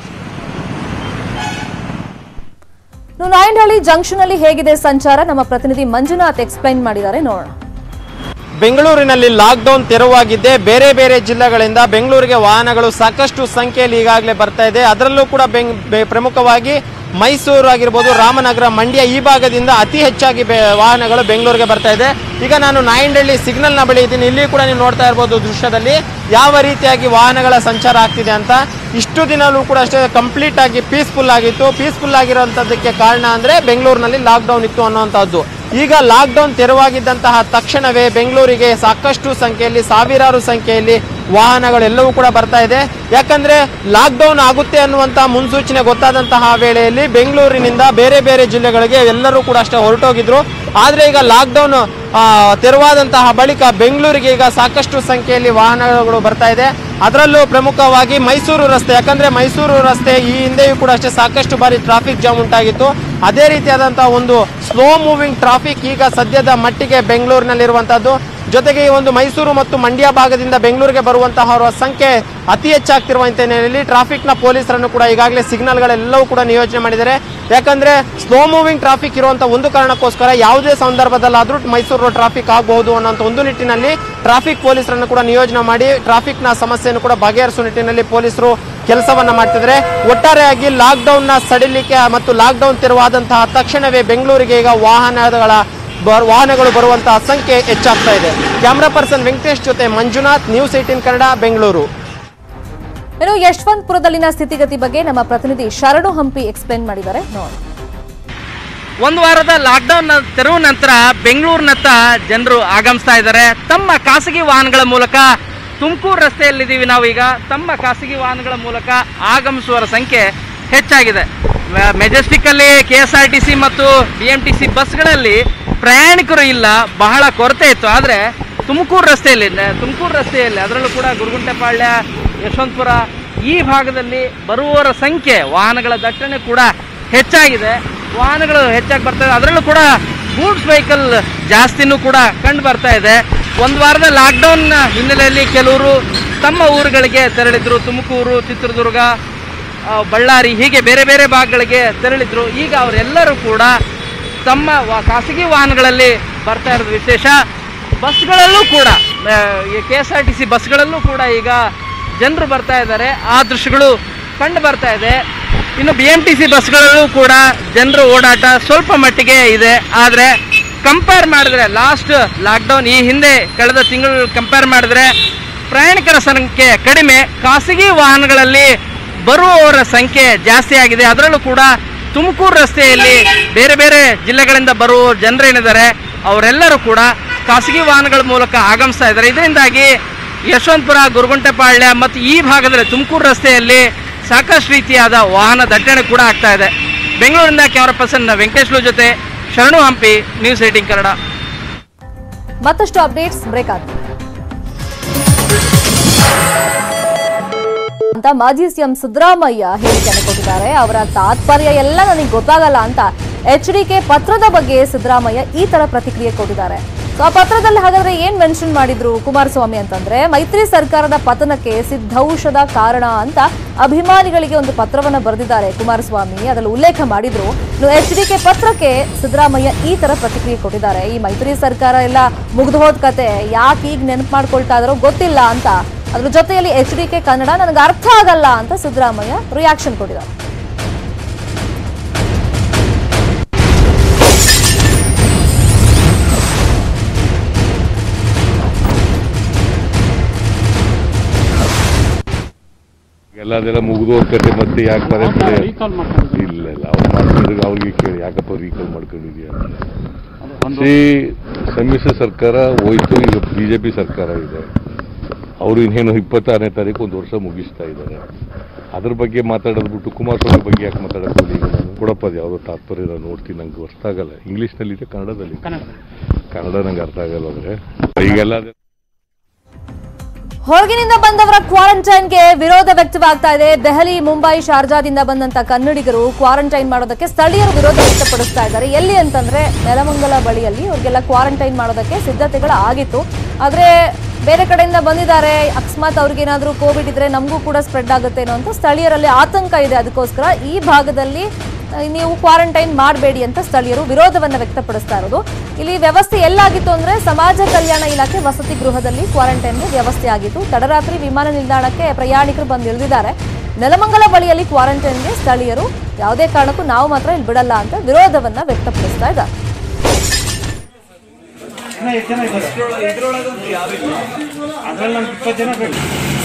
ಇನ್ನು ನಾಯಂಡಹಳ್ಳಿ ಜಂಕ್ಷನ್ ಅಲ್ಲಿ ಹೇಗಿದೆ ಸಂಚಾರ ನಮ್ಮ ಪ್ರತಿನಿಧಿ ಮಂಜುನಾಥ್ ಎಕ್ಸ್ಪ್ಲೈನ್ ಮಾಡಿದ್ದಾರೆ ನೋಡೋಣ ಬೆಂಗಳೂರಿನಲ್ಲಿ ಲಾಕ್ಡೌನ್ ತೆರವಾಗಿದ್ದೆ ಬೇರೆ ಬೇರೆ ಜಿಲ್ಲೆಗಳಿಂದ ಬೆಂಗಳೂರಿಗೆ ವಾಹನಗಳು ಸಾಕಷ್ಟು ಸಂಖ್ಯೆಯಲ್ಲಿ ಈಗಾಗಲೇ ಬರ್ತಾ ಇದೆ ಅದರಲ್ಲೂ ಕೂಡ ಬೆಂಗ್ ಬೆ- ಪ್ರಮುಖವಾಗಿ ಮೈಸೂರು ಆಗಿರ್ಬೋದು ರಾಮನಗರ ಮಂಡ್ಯ ಈ ಭಾಗದಿಂದ ಅತಿ ಹೆಚ್ಚಾಗಿ ಬೆ- ವಾಹನಗಳು ಬೆಂಗಳೂರಿಗೆ ಬರ್ತಾ ಇದೆ ಈಗ ನಾನು ನಾಯಂಡಹಳ್ಳಿ ಸಿಗ್ನಲ್ನ ಬಳಿ ಇದ್ದೀನಿ ಇಲ್ಲಿ ಕೂಡ ನೀವು ನೋಡ್ತಾ ಇರ್ಬೋದು ದೃಶ್ಯದಲ್ಲಿ ಯಾವ ರೀತಿಯಾಗಿ ವಾಹನಗಳ ಸಂಚಾರ ಆಗ್ತಿದೆ ಅಂತ ಇಷ್ಟು ದಿನಲೂ ಕೂಡ ಅಷ್ಟೇ ಕಂಪ್ಲೀಟ್ ಆಗಿ ಪೀಸ್ಫುಲ್ ಆಗಿತ್ತು ಪೀಸ್ಫುಲ್ ಆಗಿರೋಂಥದ್ದಕ್ಕೆ ಕಾರಣ ಅಂದರೆ ಬೆಂಗಳೂರಿನಲ್ಲಿ ಲಾಕ್ಡೌನ್ ಇತ್ತು ಅನ್ನೋಂಥದ್ದು ಈಗ ಲಾಕ್ಡೌನ್ ತೆರವಾಗಿದ್ದಂತಹ ತಕ್ಷಣವೇ ಬೆಂಗಳೂರಿಗೆ ಸಾಕಷ್ಟು ಸಂಖ್ಯೆಯಲ್ಲಿ ಸಾವಿರಾರು ಸಂಖ್ಯೆಯಲ್ಲಿ ವಾಹನಗಳೆಲ್ಲವೂ ಕೂಡ ಬರ್ತಾ ಇದೆ ಯಾಕಂದ್ರೆ ಲಾಕ್ಡೌನ್ ಆಗುತ್ತೆ ಅನ್ನುವಂತಹ ಮುನ್ಸೂಚನೆ ಗೊತ್ತಾದಂತಹ ವೇಳೆಯಲ್ಲಿ ಬೆಂಗಳೂರಿನಿಂದ ಬೇರೆ ಬೇರೆ ಜಿಲ್ಲೆಗಳಿಗೆ ಎಲ್ಲರೂ ಕೂಡ ಅಷ್ಟೇ ಹೊರಟೋಗಿದ್ರು ಆದ್ರೆ ಈಗ ಲಾಕ್ಡೌನ್ ತೆರವಾದಂತಹ ಬಳಿಕ ಬೆಂಗಳೂರಿಗೆ ಈಗ ಸಾಕಷ್ಟು ಸಂಖ್ಯೆಯಲ್ಲಿ ವಾಹನಗಳು ಬರ್ತಾ ಇದೆ ಅದರಲ್ಲೂ ಪ್ರಮುಖವಾಗಿ ಮೈಸೂರು ರಸ್ತೆ ಯಾಕಂದ್ರೆ ಮೈಸೂರು ರಸ್ತೆ ಈ ಹಿಂದೆಯೂ ಕೂಡ ಅಷ್ಟೇ ಸಾಕಷ್ಟು ಬಾರಿ ಟ್ರಾಫಿಕ್ ಜಾಮ್ ಉಂಟಾಗಿತ್ತು ಅದೇ ರೀತಿಯಾದಂತಹ ಒಂದು ಸ್ಲೋ ಮೂವಿಂಗ್ ಟ್ರಾಫಿಕ್ ಈಗ ಸದ್ಯದ ಮಟ್ಟಿಗೆ ಬೆಂಗಳೂರಿನಲ್ಲಿರುವಂತಹದ್ದು ಜೊತೆಗೆ ಈ ಒಂದು ಮೈಸೂರು ಮತ್ತು ಮಂಡ್ಯ ಭಾಗದಿಂದ ಬೆಂಗಳೂರಿಗೆ ಬರುವಂತಹವರ ಸಂಖ್ಯೆ ಅತಿ ಹೆಚ್ಚಾಗ್ತಿರುವ ಹಿನ್ನೆಲೆಯಲ್ಲಿ ಟ್ರಾಫಿಕ್ನ ಪೊಲೀಸರನ್ನು ಕೂಡ ಈಗಾಗಲೇ ಸಿಗ್ನಲ್ಗಳೆಲ್ಲವೂ ಕೂಡ ನಿಯೋಜನೆ ಮಾಡಿದ್ದಾರೆ ಯಾಕಂದ್ರೆ ಸ್ಲೋ ಮೂವಿಂಗ್ ಟ್ರಾಫಿಕ್ ಇರುವಂತ ಒಂದು ಕಾರಣಕ್ಕೋಸ್ಕರ ಯಾವುದೇ ಸಂದರ್ಭದಲ್ಲಾದ್ರೂ ಮೈಸೂರು ಟ್ರಾಫಿಕ್ ಆಗಬಹುದು ಅನ್ನೋಂಥ ಒಂದು ನಿಟ್ಟಿನಲ್ಲಿ ಟ್ರಾಫಿಕ್ ಪೊಲೀಸರನ್ನು ಕೂಡ ನಿಯೋಜನೆ ಮಾಡಿ ಟ್ರಾಫಿಕ್ನ ಸಮಸ್ಯೆಯನ್ನು ಕೂಡ ಬಗೆಹರಿಸುವ ನಿಟ್ಟಿನಲ್ಲಿ ಪೊಲೀಸರು ಕೆಲಸವನ್ನ ಮಾಡ್ತಿದ್ದಾರೆ ಒಟ್ಟಾರೆಯಾಗಿ ಲಾಕ್ಡೌನ್ ನ ಸಡಿಲಿಕೆ ಮತ್ತು ಲಾಕ್ಡೌನ್ ತೆರವಾದಂತಹ ತಕ್ಷಣವೇ ಬೆಂಗಳೂರಿಗೆ ಈಗ ವಾಹನಗಳ ಬರ್- ವಾಹನಗಳು ಬರುವಂತಹ ಸಂಖ್ಯೆ ಹೆಚ್ಚಾಗ್ತಾ ಇದೆ ಕ್ಯಾಮ್ರಾ ಪರ್ಸನ್ ವೆಂಕಟೇಶ್ ಜೊತೆ ಮಂಜುನಾಥ್ ನ್ಯೂಸ್ ಏಟೀನ್ ಕನ್ನಡ ಬೆಂಗಳೂರು ಇನ್ನು ಯಶವಂತಪುರದಲ್ಲಿನ ಸ್ಥಿತಿಗತಿ ಬಗ್ಗೆ ನಮ್ಮ ಪ್ರತಿನಿಧಿ ಶರಣು ಹಂಪಿ ಎಕ್ಸ್ಪ್ಲೈನ್ ಮಾಡಿದ್ದಾರೆ ನೋಡೋಣ ಒಂದು ವಾರದ ಲಾಕ್ಡೌನ್ ತೆರವು ನಂತರ ಬೆಂಗಳೂರಿನತ್ತ ಜನರು ಆಗಮಿಸ್ತಾ ಇದ್ದಾರೆ ತಮ್ಮ ಖಾಸಗಿ ವಾಹನಗಳ ಮೂಲಕ ತುಮಕೂರು ರಸ್ತೆಯಲ್ಲಿದ್ದೀವಿ ನಾವು ಈಗ ತಮ್ಮ ಖಾಸಗಿ ವಾಹನಗಳ ಮೂಲಕ ಆಗಮಿಸುವವರ ಸಂಖ್ಯೆ ಹೆಚ್ಚಾಗಿದೆ ಮ- ಮೆಜೆಸ್ಟಿಕ್ಕಲ್ಲಿ K S R T C ಮತ್ತು ಬಿ ಎಂ ಟಿ ಸಿ ಬಸ್ಗಳಲ್ಲಿ ಪ್ರಯಾಣಿಕರು ಇಲ್ಲ ಬಹಳ ಕೊರತೆ ಇತ್ತು ಆದರೆ ತುಮಕೂರು ರಸ್ತೆಯಲ್ಲಿ ನ- ತುಮಕೂರು ರಸ್ತೆಯಲ್ಲಿ ಅದರಲ್ಲೂ ಕೂಡ ಗುರುಗುಂಟೆಪಾಳ್ಯ ಯಶವಂತಪುರ ಈ ಭಾಗದಲ್ಲಿ ಬರುವವರ ಸಂಖ್ಯೆ ವಾಹನಗಳ ದಟ್ಟಣೆ ಕೂಡ ಹೆಚ್ಚಾಗಿದೆ ವಾಹನಗಳು ಹೆಚ್ಚಾಗಿ ಬರ್ತಾ ಇದೆ ಅದರಲ್ಲೂ ಕೂಡ ಗೂಡ್ಸ್ ವೆಹಿಕಲ್ ಜಾಸ್ತಿನೂ ಕೂಡ ಕಂಡು ಬರ್ತಾ ಇದೆ ಒಂದು ವಾರದ ಲಾಕ್ಡೌನ್ ಹಿನ್ನೆಲೆಯಲ್ಲಿ ಕೆಲವರು ತಮ್ಮ ಊರುಗಳಿಗೆ ತೆರಳಿದ್ರು ತುಮಕೂರು ಚಿತ್ರದುರ್ಗ ಆ, ಬಳ್ಳಾರಿ ಹೀಗೆ ಬೇರೆ ಬೇರೆ ಭಾಗಗಳಿಗೆ ತೆರಳಿದ್ರು ಈಗ ಅವರೆಲ್ಲರೂ ಕೂಡ ತಮ್ಮ ವ- ಖಾಸಗಿ ವಾಹನಗಳಲ್ಲಿ ಬರ್ತಾ ಇರೋದು ವಿಶೇಷ ಬಸ್ಗಳಲ್ಲೂ ಕೂಡ K S R T C ಬಸ್ಗಳಲ್ಲೂ ಕೂಡ ಈಗ ಜನರು ಬರ್ತಾ ಇದ್ದಾರೆ ಆ ದೃಶ್ಯಗಳು ಕಂಡು ಬರ್ತಾ ಇದೆ ಇನ್ನು ಬಿ ಎಂ ಟಿ ಸಿ ಬಸ್ಗಳಲ್ಲೂ ಕೂಡ ಜನರು ಓಡಾಟ ಸ್ವಲ್ಪ ಮಟ್ಟಿಗೆ ಇದೆ ಆದರೆ ಕಂಪೇರ್ ಮಾಡಿದ್ರೆ ಲಾಸ್ಟ್ ಲಾಕ್ಡೌನ್ ಈ ಹಿಂದೆ ಕಳೆದ ತಿಂಗಳು ಕಂಪೇರ್ ಮಾಡಿದ್ರೆ ಪ್ರಯಾಣಿಕರ ಸಂಖ್ಯೆ ಕಡಿಮೆ ಖಾಸಗಿ ವಾಹನಗಳಲ್ಲಿ ಬರುವವರ ಸಂಖ್ಯೆ ಜಾಸ್ತಿ ಆಗಿದೆ ಅದರಲ್ಲೂ ಕೂಡ ತುಮಕೂರು ರಸ್ತೆಯಲ್ಲಿ ಬೇರೆ ಬೇರೆ ಜಿಲ್ಲೆಗಳಿಂದ ಬರುವ ಜನರೇನಿದ್ದಾರೆ ಅವರೆಲ್ಲರೂ ಕೂಡ ಖಾಸಗಿ ವಾಹನಗಳ ಮೂಲಕ ಆಗಮಿಸ್ತಾ ಇದ್ದಾರೆ ಇದರಿಂದಾಗಿ ಯಶವಂತಪುರ ಗುರುಗುಂಟೆಪಾಳ್ಯ ಮತ್ತು ಈ ಭಾಗದಲ್ಲಿ ತುಮಕೂರು ರಸ್ತೆಯಲ್ಲಿ ಸಾಕಷ್ಟು ರೀತಿಯಾದ ವಾಹನ ದಟ್ಟಣೆ ಕೂಡ ಆಗ್ತಾ ಇದೆ ಬೆಂಗಳೂರಿನಿಂದ ಕ್ಯಾಮರಾ ಪರ್ಸನ್ ವೆಂಕಟೇಶ್ಲು ಜೊತೆ ಶರಣು ಹಂಪಿ ನ್ಯೂಸ್ ಏಟಿಂಗ್ ಕನ್ನಡ ಮತ್ತಷ್ಟು ಅಪ್ಡೇಟ್ಸ್ ಬ್ರೇಕ್ ಆದ ಅಂತ ಮಾಜಿ ಸಿಎಂ ಸಿದ್ದರಾಮಯ್ಯ ಹೇಳಿಕೆಯನ್ನು ಕೊಟ್ಟಿದ್ದಾರೆ ಅವರ ತಾತ್ಪರ್ಯ ಎಲ್ಲ ನನಗೆ ಗೊತ್ತಾಗಲ್ಲ ಅಂತ ಎಚ್ ಡಿ ಕೆ ಪತ್ರದ ಬಗ್ಗೆ ಸಿದ್ದರಾಮಯ್ಯ ಈ ತರ ಪ್ರತಿಕ್ರಿಯೆ ಕೊಟ್ಟಿದ್ದಾರೆ ಸೊ ಆ ಪತ್ರದಲ್ಲಿ ಹಾಗಾದ್ರೆ ಏನ್ ಮೆನ್ಷನ್ ಮಾಡಿದ್ರು ಕುಮಾರಸ್ವಾಮಿ ಅಂತಂದ್ರೆ ಮೈತ್ರಿ ಸರ್ಕಾರದ ಪತನಕ್ಕೆ ಸಿದ್ಧೌಷಧ ಕಾರಣ ಅಂತ ಅಭಿಮಾನಿಗಳಿಗೆ ಒಂದು ಪತ್ರವನ್ನ ಬರೆದಿದ್ದಾರೆ ಕುಮಾರಸ್ವಾಮಿ ಅದರಲ್ಲಿ ಉಲ್ಲೇಖ ಮಾಡಿದ್ರು ಇನ್ನು ಎಚ್ ಡಿ ಕೆ ಪತ್ರಕ್ಕೆ ಸಿದ್ದರಾಮಯ್ಯ ಈ ತರ ಪ್ರತಿಕ್ರಿಯೆ ಕೊಟ್ಟಿದ್ದಾರೆ ಈ ಮೈತ್ರಿ ಸರ್ಕಾರ ಎಲ್ಲ ಮುಗ್ದು ಹೋದ ಕತೆ ಯಾಕೆ ಈಗ ನೆನಪು ಮಾಡ್ಕೊಳ್ತಾ ಇದಾರೋ ಗೊತ್ತಿಲ್ಲ ಅಂತ ಅದ್ರ ಜೊತೆಯಲ್ಲಿ ಎಚ್ ಡಿ ಕೆ ಕನ್ನಡ ನನಗೆ ಅರ್ಥ ಆಗಲ್ಲ ಅಂತ ಸಿದ್ದರಾಮಯ್ಯ ರಿಯಾಕ್ಷನ್ ಕೊಟ್ಟಿದ್ದಾರೆ ಎಲ್ಲದೆಲ್ಲ ಮುಗಿದು ಹೋಗ್ತೈತೆ ಮತ್ತೆ ಯಾಕೆ ಬರುತ್ತೆ ಇಲ್ಲ ಇಲ್ಲ ಅವ್ರು ಮಾಡ್ಕೊಂಡಿದ್ರೆ ಅವ್ರಿಗೆ ಕೇಳಿ ಯಾಕಪ್ಪ ರೀಕಾಲ್ ಮಾಡ್ಕೊಂಡಿದ್ಯಾ ಸಿ ಸಮ್ಮಿಶ್ರ ಸರ್ಕಾರ ಹೋಯ್ತು ಈಗ ಬಿ ಜೆ ಪಿ ಸರ್ಕಾರ ಇದೆ ಅವರು ಇನ್ನೇನು ಇಪ್ಪತ್ತಾರನೇ ತಾರೀಕು ಒಂದು ವರ್ಷ ಮುಗಿಸ್ತಾ ಇದ್ದಾರೆ ಅದ್ರ ಬಗ್ಗೆ ಮಾತಾಡೋದು ಬಿಟ್ಟು ಕುಮಾರಸ್ವಾಮಿ ಬಗ್ಗೆ ಯಾಕೆ ಮಾತಾಡೋದು ಈಗ ನಾನು ಕೊಡಪ್ಪ ಅದು ಯಾವುದೋ ತಾತ್ಪರ್ಯ ನಾನು ನೋಡ್ತೀನಿ ನಂಗೆ ಅರ್ಥ ಆಗಲ್ಲ ಇಂಗ್ಲೀಷ್ನಲ್ಲಿದೆ ಕನ್ನಡದಲ್ಲಿ ಕನ್ನಡ ನಂಗೆ ಅರ್ಥ ಆಗಲ್ಲ ಅಂದರೆ ಈಗೆಲ್ಲ ಅದೇ- ಹೊರಗಿನಿಂದ ಬಂದವರ ಕ್ವಾರಂಟೈನ್ಗೆ ವಿರೋಧ ವ್ಯಕ್ತವಾಗ್ತಾ ಇದೆ ದೆಹಲಿ ಮುಂಬೈ ಶಾರ್ಜಾದಿಂದ ಬಂದಂತ ಕನ್ನಡಿಗರು ಕ್ವಾರಂಟೈನ್ ಮಾಡೋದಕ್ಕೆ ಸ್ಥಳೀಯರು ವಿರೋಧ ವ್ಯಕ್ತಪಡಿಸ್ತಾ ಇದ್ದಾರೆ ಎಲ್ಲಿ ಅಂತಂದ್ರೆ ನೆಲಮಂಗಲ ಬಳಿಯಲ್ಲಿ ಅವ್ರಿಗೆಲ್ಲ ಕ್ವಾರಂಟೈನ್ ಮಾಡೋದಕ್ಕೆ ಸಿದ್ಧತೆಗಳು ಆಗಿತ್ತು ಆದ್ರೆ ಬೇರೆ ಕಡೆಯಿಂದ ಬಂದಿದ್ದಾರೆ ಅಕಸ್ಮಾತ್ ಅವ್ರಿಗೇನಾದ್ರೂ ಕೋವಿಡ್ ಇದ್ರೆ ನಮಗೂ ಕೂಡ ಸ್ಪ್ರೆಡ್ ಆಗುತ್ತೇನೋ ಅಂತ ಸ್ಥಳೀಯರಲ್ಲಿ ಆತಂಕ ಇದೆ ಅದಕ್ಕೋಸ್ಕರ ಈ ಭಾಗದಲ್ಲಿ ಆ, ನೀವು ಕ್ವಾರಂಟೈನ್ ಮಾಡಬೇಡಿ ಅಂತ ಸ್ಥಳೀಯರು ವಿರೋಧವನ್ನ ವ್ಯಕ್ತಪಡಿಸ್ತಾ ಇರೋದು ಇಲ್ಲಿ ವ್ಯವಸ್ಥೆ ಎಲ್ಲಾಗಿತ್ತು ಅಂದ್ರೆ ಸಮಾಜ ಕಲ್ಯಾಣ ಇಲಾಖೆ ವಸತಿ ಗೃಹದಲ್ಲಿ ಕ್ವಾರಂಟೈನ್ಗೆ ವ್ಯವಸ್ಥೆ ಆಗಿತ್ತು ತಡರಾತ್ರಿ ವಿಮಾನ ನಿಲ್ದಾಣಕ್ಕೆ ಪ್ರಯಾಣಿಕರು ಬಂದು ಇಳಿದಿದ್ದಾರೆ ನೆಲಮಂಗಲ ಬಳಿಯಲ್ಲಿ ಕ್ವಾರಂಟೈನ್ಗೆ ಸ್ಥಳೀಯರು ಯಾವುದೇ ಕಾರಣಕ್ಕೂ ನಾವು ಮಾತ್ರ ಇಲ್ಲಿ ಬಿಡಲ್ಲ ಅಂತ ವಿರೋಧವನ್ನ ವ್ಯಕ್ತಪಡಿಸ್ತಾ ಇದ್ದಾರೆ ಅದ್ರಲ್ಲಿ ನಮ್ಗೆ ಇಪ್ಪತ್ತು ಜನ ಬೇಕು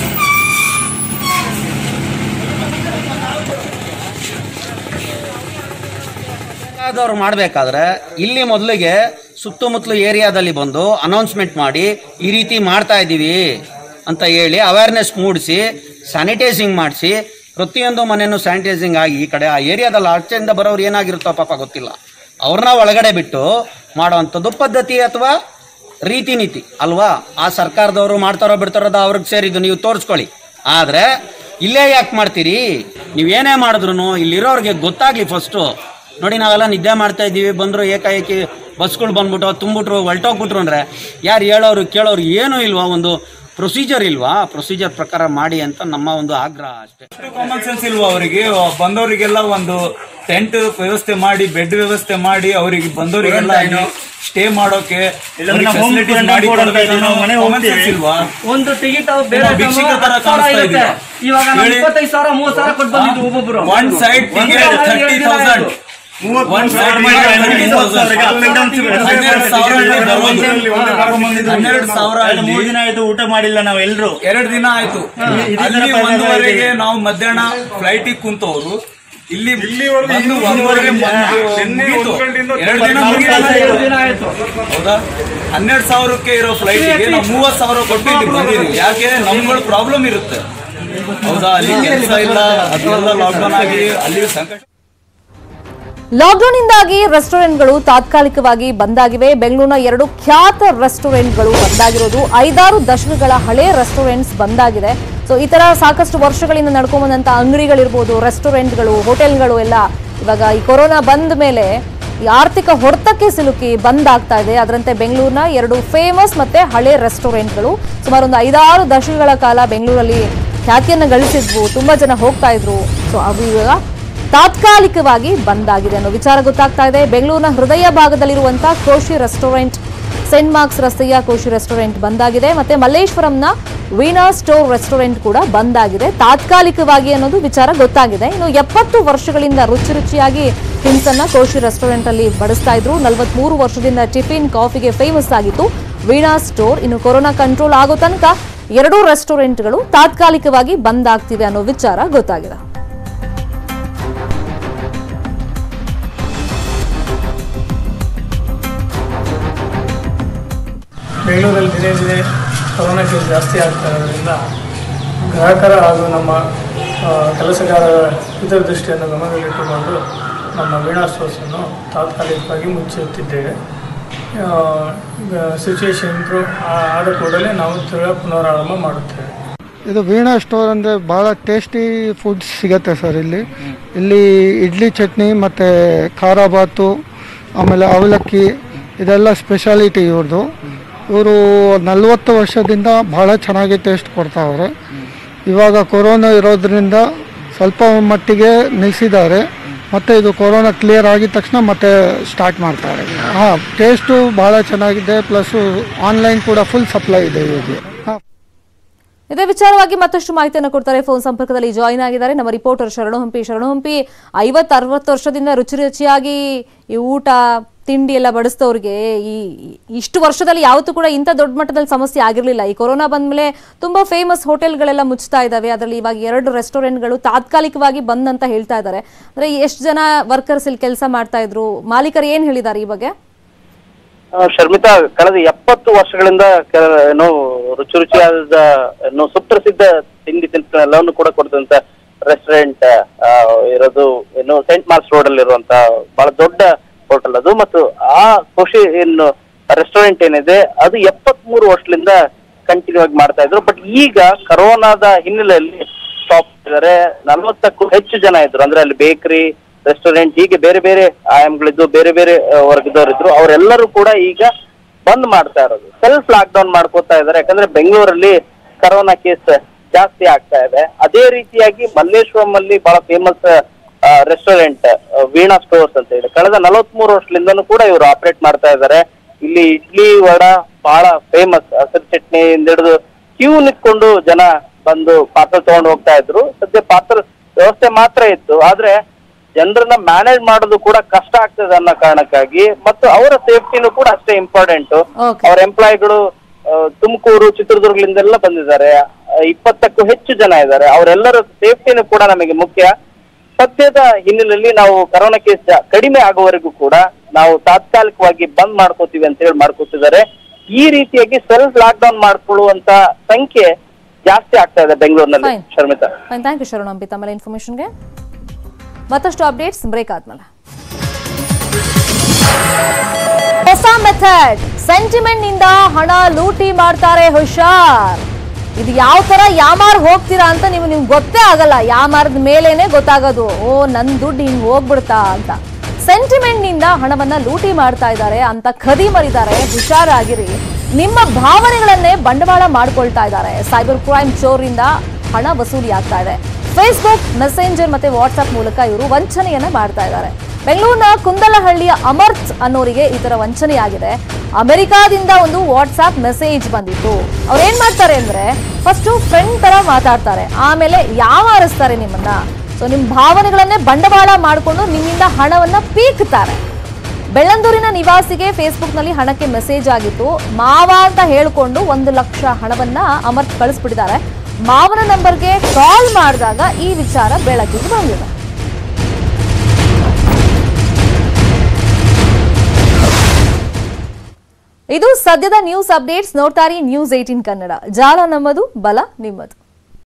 ಸರ್ಕಾರದವ್ರು ಮಾಡಬೇಕಾದ್ರೆ ಇಲ್ಲಿ ಮೊದಲಿಗೆ ಸುತ್ತಮುತ್ತಲು ಏರಿಯಾದಲ್ಲಿ ಬಂದು ಅನೌನ್ಸ್ಮೆಂಟ್ ಮಾಡಿ ಈ ರೀತಿ ಮಾಡ್ತಾ ಇದ್ದೀವಿ ಅಂತ ಹೇಳಿ ಅವೇರ್ನೆಸ್ ಮೂಡಿಸಿ ಸ್ಯಾನಿಟೈಸಿಂಗ್ ಮಾಡಿಸಿ ಪ್ರತಿಯೊಂದು ಮನೆಯೂ ಸ್ಯಾನಿಟೈಸಿಂಗ್ ಆಗಿ ಈ ಕಡೆ ಆ ಏರಿಯಾದಲ್ಲಿ ಆಚೆಯಿಂದ ಬರೋರು ಏನಾಗಿರುತ್ತೋ ಪಾಪ ಗೊತ್ತಿಲ್ಲ ಅವ್ರನ್ನ ಒಳಗಡೆ ಬಿಟ್ಟು ಮಾಡೋವಂಥದ್ದು ಪದ್ಧತಿ ಅಥವಾ ರೀತಿ ನೀತಿ ಅಲ್ವಾ ಆ ಸರ್ಕಾರದವರು ಮಾಡ್ತಾರೋ ಬಿಡ್ತಾರೋ ಅದು ಅವ್ರಿಗೆ ಸೇರಿದ್ದು ನೀವು ತೋರಿಸ್ಕೊಳ್ಳಿ ಆದರೆ ಇಲ್ಲೇ ಯಾಕೆ ಮಾಡ್ತೀರಿ ನೀವೇನೇ ಮಾಡಿದ್ರು ಇಲ್ಲಿರೋರಿಗೆ ಗೊತ್ತಾಗ್ಲಿ ಫಸ್ಟು ನೋಡಿ ನಾವೆಲ್ಲ ನಿದ್ದೆ ಮಾಡ್ತಾ ಇದ್ದೀವಿ ಬಂದರು ಏಕಾಏಕಿ ಬಸ್ಗಳು ಬಂದ್ಬಿಟ್ಟು ತುಂಬಿಟ್ರು ಹೊಲ್ಟೋಗ್ಬಿಟ್ರು ಅಂದರೆ ಯಾರು ಹೇಳೋರು ಕೇಳೋರು ಏನೂ ಇಲ್ವಾ ಒಂದು ಪ್ರೊಸೀಜರ್ ಇಲ್ವಾ ಪ್ರೊಸೀಜರ್ ಪ್ರಕಾರ ಮಾಡಿ ಅಂತ ನಮ್ಮ ಒಂದು ಆಗ್ರಹ ಅಷ್ಟೇ ಕಾಮನ್ ಸೆನ್ಸ್ ಇಲ್ವಾ ಅವರಿಗೆ ಬಂದವರಿಗೆಲ್ಲ ಒಂದು ಟೆಂಟ್ ವ್ಯವಸ್ಥೆ ಮಾಡಿ ಬೆಡ್ ವ್ಯವಸ್ಥೆ ಮಾಡಿ ಅವರಿಗೆ ಬಂದವರಿಗೆಲ್ಲ ಸ್ಟೇ ಮಾಡೋಕೆ ಇಲ್ಲಾಂದ್ರೆ ನಾವು home facilities quarantine ಮಾಡಿ ಕೊಡಂತ ಇದ್ದೀವಿ, ನಾವು ಮನೆ common ಹೋಗ್ತೀವಿ. sense ಇಲ್ವಾ ಒಂದು ಟಿಕೆಟ್ ಬೇರೆ ನಾವು ಭಿಕ್ಷುಕ ತರ ಕಾಣಿಸ್ತಾ ಇದೀವಿ. ಇವಾಗ ನಾವು ಹೇಳಿ. ಇಪ್ಪತ್ತೈದು ಸಾವಿರ ಮೂವತ್ತು ಸಾವಿರ ಕೊಟ್ಟು ಬಂದಿದ್ದು ಒಬ್ಬೊಬ್ರು one side ticket thirty thousand one side thirty thousand ಹನ್ನೆರಡು ಸಾವಿರ ಅಲ್ಲಿ ಬರೋದು. ಹನ್ನೆರಡು ಸಾವಿರ ಅಲ್ಲಿ ಮೂರು ದಿನ ಆಯ್ತು ಊಟ ಮಾಡಿಲ್ಲ ನಾವು ಎಲ್ರು ಎರಡು ದಿನ ಆಯ್ತು ಅಲ್ಲಿ ಒಂದೂವರೆಗೆ ನಾವು ಮಧ್ಯಾಹ್ನ ಫ್ಲೈಟಿಗೆ ಕುಂತವ್ರು ಇಲ್ಲಿ ಬಂದು ಒಂದೂವರೆಗೆ ಮುಗೀತು ಎರಡು ದಿನ ಮುಗೀತು. ಹೌದಾ ಹನ್ನೆರಡು ಸಾವಿರಕ್ಕೆ ಇರೋ ಫ್ಲೈಟಿಗೆ ನಾವು ಮೂವತ್ತು ಸಾವಿರ ಕೊಟ್ಟು ಇಲ್ಲಿ ಬಂದಿದ್ದೀವಿ ಯಾಕೆ ನಮ್ಗಳ ಪ್ರಾಬ್ಲಮ್ ಇರುತ್ತೆ ಹೌದಾ ಅಲ್ಲಿ ಕೆಲಸ ಇಲ್ಲ ಅದೆಲ್ಲ ಲಾಕ್ಡೌನ್ ಆಗಿ ಅಲ್ಲಿ ಸಂಕಷ್ಟ ಲಾಕ್ಡೌನ್ ಇಂದಾಗಿ ರೆಸ್ಟೋರೆಂಟ್ಗಳು ತಾತ್ಕಾಲಿಕವಾಗಿ ಬಂದಾಗಿವೆ ಬೆಂಗಳೂರಿನ ಎರಡು ಖ್ಯಾತ ರೆಸ್ಟೋರೆಂಟ್ಗಳು ಬಂದಾಗಿರೋದು ಐದಾರು ದಶಕಗಳ ಹಳೆ ರೆಸ್ಟೋರೆಂಟ್ಸ್ ಬಂದಾಗಿದೆ ಸೊ ಈ ತರ ಸಾಕಷ್ಟು ವರ್ಷಗಳಿಂದ ನಡ್ಕೊಂಡ್ ಬಂದಂತ ಅಂಗಡಿಗಳಿರ್ಬೋದು ರೆಸ್ಟೋರೆಂಟ್ಗಳು ಹೋಟೆಲ್ಗಳು ಎಲ್ಲ ಇವಾಗ ಈ ಕೊರೋನಾ ಬಂದ ಮೇಲೆ ಈ ಆರ್ಥಿಕ ಹೊಡೆತಕ್ಕೆ ಸಿಲುಕಿ ಬಂದ್ ಆಗ್ತಾ ಇದೆ ಅದರಂತೆ ಬೆಂಗಳೂರಿನ ಎರಡು ಫೇಮಸ್ ಮತ್ತೆ ಹಳೆ ರೆಸ್ಟೋರೆಂಟ್ಗಳು ಸುಮಾರು ಒಂದು ಐದಾರು ದಶಕಗಳ ಕಾಲ ಬೆಂಗಳೂರಲ್ಲಿ ಖ್ಯಾತಿಯನ್ನು ಗಳಿಸಿದ್ವು ತುಂಬಾ ಜನ ಹೋಗ್ತಾ ಇದ್ರು ಸೊ ಅವು ಇವಾಗ ತಾತ್ಕಾಲಿಕವಾಗಿ ಬಂದ್ ಆಗಿದೆ ಅನ್ನೋ ವಿಚಾರ ಗೊತ್ತಾಗ್ತಾ ಇದೆ ಬೆಂಗಳೂರಿನ ಹೃದಯ ಭಾಗದಲ್ಲಿರುವಂತಹ ಕೋಶಿ ರೆಸ್ಟೋರೆಂಟ್ ಸೆಂಟ್ ಮಾರ್ಕ್ಸ್ ರಸ್ತೆಯ ಕೋಶಿ ರೆಸ್ಟೋರೆಂಟ್ ಬಂದ್ ಆಗಿದೆ ಮತ್ತೆ ಮಲ್ಲೇಶ್ವರಂನ ವೀಣಾ ಸ್ಟೋರ್ ರೆಸ್ಟೋರೆಂಟ್ ಕೂಡ ಬಂದ್ ಆಗಿದೆ ತಾತ್ಕಾಲಿಕವಾಗಿ ಅನ್ನೋದು ವಿಚಾರ ಗೊತ್ತಾಗಿದೆ ಇನ್ನು ಎಪ್ಪತ್ತು ವರ್ಷಗಳಿಂದ ರುಚಿ ರುಚಿಯಾಗಿ ತಿನ್ಸನ್ನ ಕೋಶಿ ರೆಸ್ಟೋರೆಂಟ್ ಅಲ್ಲಿ ಬಡಿಸ್ತಾ ಇದ್ರು ನಲವತ್ಮೂರು ವರ್ಷದಿಂದ ಟಿಫಿನ್ ಕಾಫಿಗೆ ಫೇಮಸ್ ಆಗಿತ್ತು ವೀಣಾ ಸ್ಟೋರ್ ಇನ್ನು ಕೊರೋನಾ ಕಂಟ್ರೋಲ್ ಆಗೋ ತನಕ ಎರಡೂ ರೆಸ್ಟೋರೆಂಟ್ಗಳು ತಾತ್ಕಾಲಿಕವಾಗಿ ಬಂದ್ ಆಗ್ತಿವೆ ಅನ್ನೋ ವಿಚಾರ ಗೊತ್ತಾಗಿದೆ ಬೆಂಗಳೂರಲ್ಲಿ ದಿನೇ ದಿನೇ ಕೊರೋನಾ ಕೇಸ್ ಜಾಸ್ತಿ ಆಗ್ತಾ ಇರೋದ್ರಿಂದ ಗ್ರಾಹಕರ ಹಾಗೂ ನಮ್ಮ ಆ, ಕೆಲಸಗಾರರ ಹಿತದೃಷ್ಟಿಯನ್ನು ಗಮನದಲ್ಲಿಟ್ಟುಕೊಂಡು ನಮ್ಮ ವೀಣಾ ಸ್ಟೋರ್ಸನ್ನು ತಾತ್ಕಾಲಿಕವಾಗಿ ಮುಚ್ಚುತ್ತಿದ್ದೇವೆ ಆ, ಈಗ ಸಿಚುವೇಶನ್ ಇಂಪ್ರೂವ್ ಆದ ಕೂಡಲೇ ನಾವು ತಿರ್ಗಾ ಪುನರಾರಂಭ ಮಾಡುತ್ತೇವೆ ಇದು ವೀಣಾ ಸ್ಟೋರ್ ಅಂದರೆ ಭಾಳ ಟೇಸ್ಟಿ ಫುಡ್ಸ್ ಸಿಗತ್ತೆ ಸರ್ ಇಲ್ಲಿ ಇಲ್ಲಿ ಇಡ್ಲಿ ಚಟ್ನಿ ಮತ್ತು ಖಾರ ಬಾತು ಆಮೇಲೆ ಅವಲಕ್ಕಿ ಇದೆಲ್ಲ ಸ್ಪೆಷಾಲಿಟಿ ಇವ್ರದ್ದು ಇವರು ನಲವತ್ತು ವರ್ಷದಿಂದ ಭಾಳ ಚೆನ್ನಾಗಿ ಟೇಸ್ಟ್ ಕೊಡ್ತಾವ್ರೆ ಇವಾಗ ಕೊರೋನಾ ಇರೋದ್ರಿಂದ ಸ್ವಲ್ಪ ಮಟ್ಟಿಗೆ ನಿಲ್ಲಿಸಿದ್ದಾರೆ ಮತ್ತು ಇದು ಕೊರೋನಾ ಕ್ಲಿಯರ್ ಆಗಿದ ತಕ್ಷಣ ಮತ್ತೆ ಸ್ಟಾರ್ಟ್ ಮಾಡ್ತಾರೆ ಹಾಂ ಟೇಸ್ಟು ಭಾಳ ಚೆನ್ನಾಗಿದೆ ಪ್ಲಸ್ಸು ಆನ್ಲೈನ್ ಕೂಡ ಫುಲ್ ಸಪ್ಲೈ ಇದೆ ಇವ್ರಿಗೆ ಹಾಂ ಇದೇ ವಿಚಾರವಾಗಿ ಮತ್ತಷ್ಟು ಮಾಹಿತಿಯನ್ನು ಕೊಡ್ತಾರೆ ಫೋನ್ ಸಂಪರ್ಕದಲ್ಲಿ ಜಾಯಿನ್ ಆಗಿದ್ದಾರೆ ನಮ್ಮ ರಿಪೋರ್ಟರ್ ಶರಣು ಹಂಪಿ ಶರಣು ಹಂಪಿ ಐವತ್ತು ಅರವತ್ತು ವರ್ಷದಿಂದ ರುಚಿ ರುಚಿಯಾಗಿ ಈ ಊಟ ತಿಂಡಿ ಎಲ್ಲ ಬಡಿಸಿದವ್ರಿಗೆ ಈ ಇಷ್ಟು ವರ್ಷದಲ್ಲಿ ಯಾವತ್ತೂ ಕೂಡ ಇಂಥ ದೊಡ್ಡ ಮಟ್ಟದಲ್ಲಿ ಸಮಸ್ಯೆ ಆಗಿರಲಿಲ್ಲ ಈ ಕೊರೋನಾ ಬಂದ್ಮೇಲೆ ತುಂಬಾ ಫೇಮಸ್ ಹೋಟೆಲ್ಗಳೆಲ್ಲ ಮುಚ್ತಾ ಇದಾವೆ ಅದರಲ್ಲಿ ಇವಾಗ ಎರಡು ರೆಸ್ಟೋರೆಂಟ್ಗಳು ತಾತ್ಕಾಲಿಕವಾಗಿ ಬಂದ್ ಅಂತ ಹೇಳ್ತಾ ಇದ್ದಾರೆ ಅಂದ್ರೆ ಎಷ್ಟು ಜನ ವರ್ಕರ್ಸ್ ಇಲ್ಲಿ ಕೆಲಸ ಮಾಡ್ತಾ ಇದ್ರು ಮಾಲೀಕರು ಏನ್ ಹೇಳಿದ್ದಾರೆ ಈ ಬಗ್ಗೆ ಆ, ಶರ್ಮಿತಾ ಕಳೆದ ಎಪ್ಪತ್ತು ವರ್ಷಗಳಿಂದ ಕೆಲ ಏನು ರುಚಿ ರುಚಿಯಾದ ಏನು ಸುಪ್ರಸಿದ್ಧ ತಿಂಡಿ ತಿನಿಸುಗಳೆಲ್ಲವನ್ನು ಕೂಡ ಕೊಡ್ತಂತ ರೆಸ್ಟೋರೆಂಟ್ ಇರೋದು ಏನು ಸೆಂಟ್ ಮಾರ್ಕ್ಸ್ ರೋಡ್ ಅಲ್ಲಿ ಇರುವಂತ ಬಹಳ ದೊಡ್ಡ ಹೋಟೆಲ್ ಅದು ಮತ್ತು ಆ ಖುಷಿ ಏನು ರೆಸ್ಟೋರೆಂಟ್ ಏನಿದೆ ಅದು ಎಪ್ಪತ್ ಮೂರು ವರ್ಷದಿಂದ ಕಂಟಿನ್ಯೂ ಆಗಿ ಮಾಡ್ತಾ ಇದ್ರು ಬಟ್ ಈಗ ಕರೋನಾದ ಹಿನ್ನೆಲೆಯಲ್ಲಿ ಸ್ಟಾಪ್ ಇದ್ದಾರೆ ನಲವತ್ತಕ್ಕೂ ಹೆಚ್ಚು ಜನ ಇದ್ರು ಅಂದ್ರೆ ಅಲ್ಲಿ ಬೇಕರಿ ರೆಸ್ಟೋರೆಂಟ್ ಹೀಗೆ ಬೇರೆ ಬೇರೆ ಆಯಾಮಗಳಿದ್ದು ಬೇರೆ ಬೇರೆ ಆ, ವರ್ಗದವರಿದ್ರು ಅವರೆಲ್ಲರೂ ಕೂಡ ಈಗ ಬಂದ್ ಮಾಡ್ತಾ ಇರೋದು ಸೆಲ್ಫ್ ಲಾಕ್ ಡೌನ್ ಮಾಡ್ಕೋತಾ ಇದ್ದಾರೆ ಯಾಕಂದ್ರೆ ಬೆಂಗಳೂರಲ್ಲಿ ಕರೋನಾ ಕೇಸ್ ಜಾಸ್ತಿ ಆಗ್ತಾ ಇದೆ ಅದೇ ರೀತಿಯಾಗಿ ಮಲ್ಲೇಶ್ವರಂ ಅಲ್ಲಿ ಬಹಳ ಫೇಮಸ್ ರೆಸ್ಟೋರೆಂಟ್ ವೀಣಾ ಸ್ಟೋರ್ಸ್ ಅಂತ ಹೇಳಿ ಕಳೆದ ನಲವತ್ಮೂರು ವರ್ಷದಿಂದನೂ ಕೂಡ ಇವರು ಆಪರೇಟ್ ಮಾಡ್ತಾ ಇದ್ದಾರೆ ಇಲ್ಲಿ ಇಡ್ಲಿ ವಡ ಬಹಳ ಫೇಮಸ್ ಹಸಿರು ಚಟ್ನಿಯಿಂದ ಹಿಡಿದು ಕ್ಯೂ ನಿಂತ್ಕೊಂಡು ಜನ ಬಂದು ಪಾರ್ಸಲ್ ತಗೊಂಡು ಹೋಗ್ತಾ ಇದ್ರು ಸದ್ಯ ಪಾರ್ಸಲ್ ವ್ಯವಸ್ಥೆ ಮಾತ್ರ ಇತ್ತು ಆದ್ರೆ ಜನರನ್ನ ಮ್ಯಾನೇಜ್ ಮಾಡೋದು ಕೂಡ ಕಷ್ಟ ಆಗ್ತದೆ ಅನ್ನೋ ಕಾರಣಕ್ಕಾಗಿ ಮತ್ತು ಅವರ ಸೇಫ್ಟಿನೂ ಕೂಡ ಅಷ್ಟೇ ಇಂಪಾರ್ಟೆಂಟ್ ಅವರ ಎಂಪ್ಲಾಯಿಗಳು ತುಮಕೂರು ಚಿತ್ರದುರ್ಗದಿಂದೆಲ್ಲ ಬಂದಿದ್ದಾರೆ ಆ, ಇಪ್ಪತ್ತಕ್ಕೂ ಹೆಚ್ಚು ಜನ ಇದ್ದಾರೆ ಅವರೆಲ್ಲರ ಸೇಫ್ಟಿನೂ ಕೂಡ ನಮಗೆ ಮುಖ್ಯ ಸದ್ಯದ ಹಿನ್ನೆಲೆಯಲ್ಲಿ ನಾವು ಕರೋನಾ ಕೇಸ್ ಕಡಿಮೆ ಆಗುವವರೆಗೂ ಕೂಡ ನಾವು ತಾತ್ಕಾಲಿಕವಾಗಿ ಬಂದ್ ಮಾಡ್ಕೋತೀವಿ ಅಂತ ಹೇಳಿ ಮಾಡ್ಕೋತಿದ್ದಾರೆ ಈ ರೀತಿಯಾಗಿ ಸೆಲ್ಫ್ ಲಾಕ್ ಡೌನ್ ಮಾಡ್ಕೊಳ್ಳುವಂತ ಸಂಖ್ಯೆ ಜಾಸ್ತಿ ಆಗ್ತಾ ಇದೆ ಬೆಂಗಳೂರಿನಲ್ಲಿ Fine. Sharmita fine thank you Sharan Ambi ತಮ್ಮ ಇನ್ಫಾರ್ಮೇಶನ್ಗೆ ಮತ್ತಷ್ಟು ಅಪ್ಡೇಟ್ಸ್ ಬ್ರೇಕ್ ಆದ್ಮೇಲೆ ಹೊಸ ಮೆಥಡ್ ಸೆಂಟಿಮೆಂಟ್ ನಿಂದ ಹಣ ಲೂಟಿ ಮಾಡ್ತಾರೆ ಹುಷಾರ್ ಇದು ಯಾವ ತರ ಯಾಮಾರ್ ಹೋಗ್ತೀರಾ ಅಂತ ನೀವು ನಿಮ್ಗೆ ಗೊತ್ತೇ ಆಗಲ್ಲ ಯಾಮಾರದ ಮೇಲೇನೆ ಗೊತ್ತಾಗೋದು ಓ ನನ್ ದುಡ್ಡು ಹಿಂಗ್ ಹೋಗ್ಬಿಡ್ತಾ ಅಂತ ಸೆಂಟಿಮೆಂಟ್ ನಿಂದ ಹಣವನ್ನ ಲೂಟಿ ಮಾಡ್ತಾ ಇದ್ದಾರೆ ಅಂತ ಖದಿ ಮರಿದ್ದಾರೆ ಹುಷಾರಾಗಿರಿ ನಿಮ್ಮ ಭಾವನೆಗಳನ್ನೇ ಬಂಡವಾಳ ಮಾಡ್ಕೊಳ್ತಾ ಇದ್ದಾರೆ ಸೈಬರ್ ಕ್ರೈಮ್ ಚೋರಿಂದ ಹಣ ವಸೂಲಿ ಆಗ್ತಾ ಇದೆ ಫೇಸ್ಬುಕ್ ಮೆಸೆಂಜರ್ ಮತ್ತೆ ವಾಟ್ಸ್ಆಪ್ ಮೂಲಕ ಇವರು ವಂಚನೆಯನ್ನ ಮಾಡ್ತಾ ಇದ್ದಾರೆ ಬೆಂಗಳೂರಿನ ಕುಂದಲಹಳ್ಳಿಯ ಅಮರ್ತ್ ಅನ್ನೋರಿಗೆ ಈ ತರ ವಂಚನೆಯಾಗಿದೆ ಅಮೆರಿಕಾದಿಂದ ಒಂದು ವಾಟ್ಸ್ಆಪ್ ಮೆಸೇಜ್ ಬಂದಿತ್ತು ಅವ್ರು ಏನ್ ಮಾಡ್ತಾರೆ ಅಂದ್ರೆ ಫಸ್ಟ್ ಫ್ರೆಂಡ್ ತರ ಮಾತಾಡ್ತಾರೆ ಆಮೇಲೆ ಯಾವಾರಿಸ್ತಾರೆ ನಿಮ್ಮನ್ನ ಸೊ ನಿಮ್ ಭಾವನೆಗಳನ್ನೇ ಬಂಡವಾಳ ಮಾಡಿಕೊಂಡು ನಿಮ್ಮಿಂದ ಹಣವನ್ನ ಪೀಕ್ತಾರೆ ಬೆಳ್ಳಂದೂರಿನ ನಿವಾಸಿಗೆ ಫೇಸ್ಬುಕ್ನಲ್ಲಿ ಹಣಕ್ಕೆ ಮೆಸೇಜ್ ಆಗಿತ್ತು ಮಾವ ಅಂತ ಹೇಳಿಕೊಂಡು ಒಂದು ಲಕ್ಷ ಹಣವನ್ನ ಅಮರ್ತ್ ಕಳಿಸ್ಬಿಟ್ಟಿದ್ದಾರೆ ಮಾವನ ನಂಬರ್ಗೆ ಕಾಲ್ ಮಾಡಿದಾಗ ಈ ವಿಚಾರ ಬೆಳಕಿಗೆ ಬಂದಿದೆ ಇದು ಸದ್ಯದ ನ್ಯೂಸ್ ಅಪ್ಡೇಟ್ಸ್ ನೋಡ್ತಾರೆ ನ್ಯೂಸ್ ಏಟೀನ್ ಕನ್ನಡ ಜಾಲ ನಮ್ಮದು ಬಲ ನಿಮ್ಮದು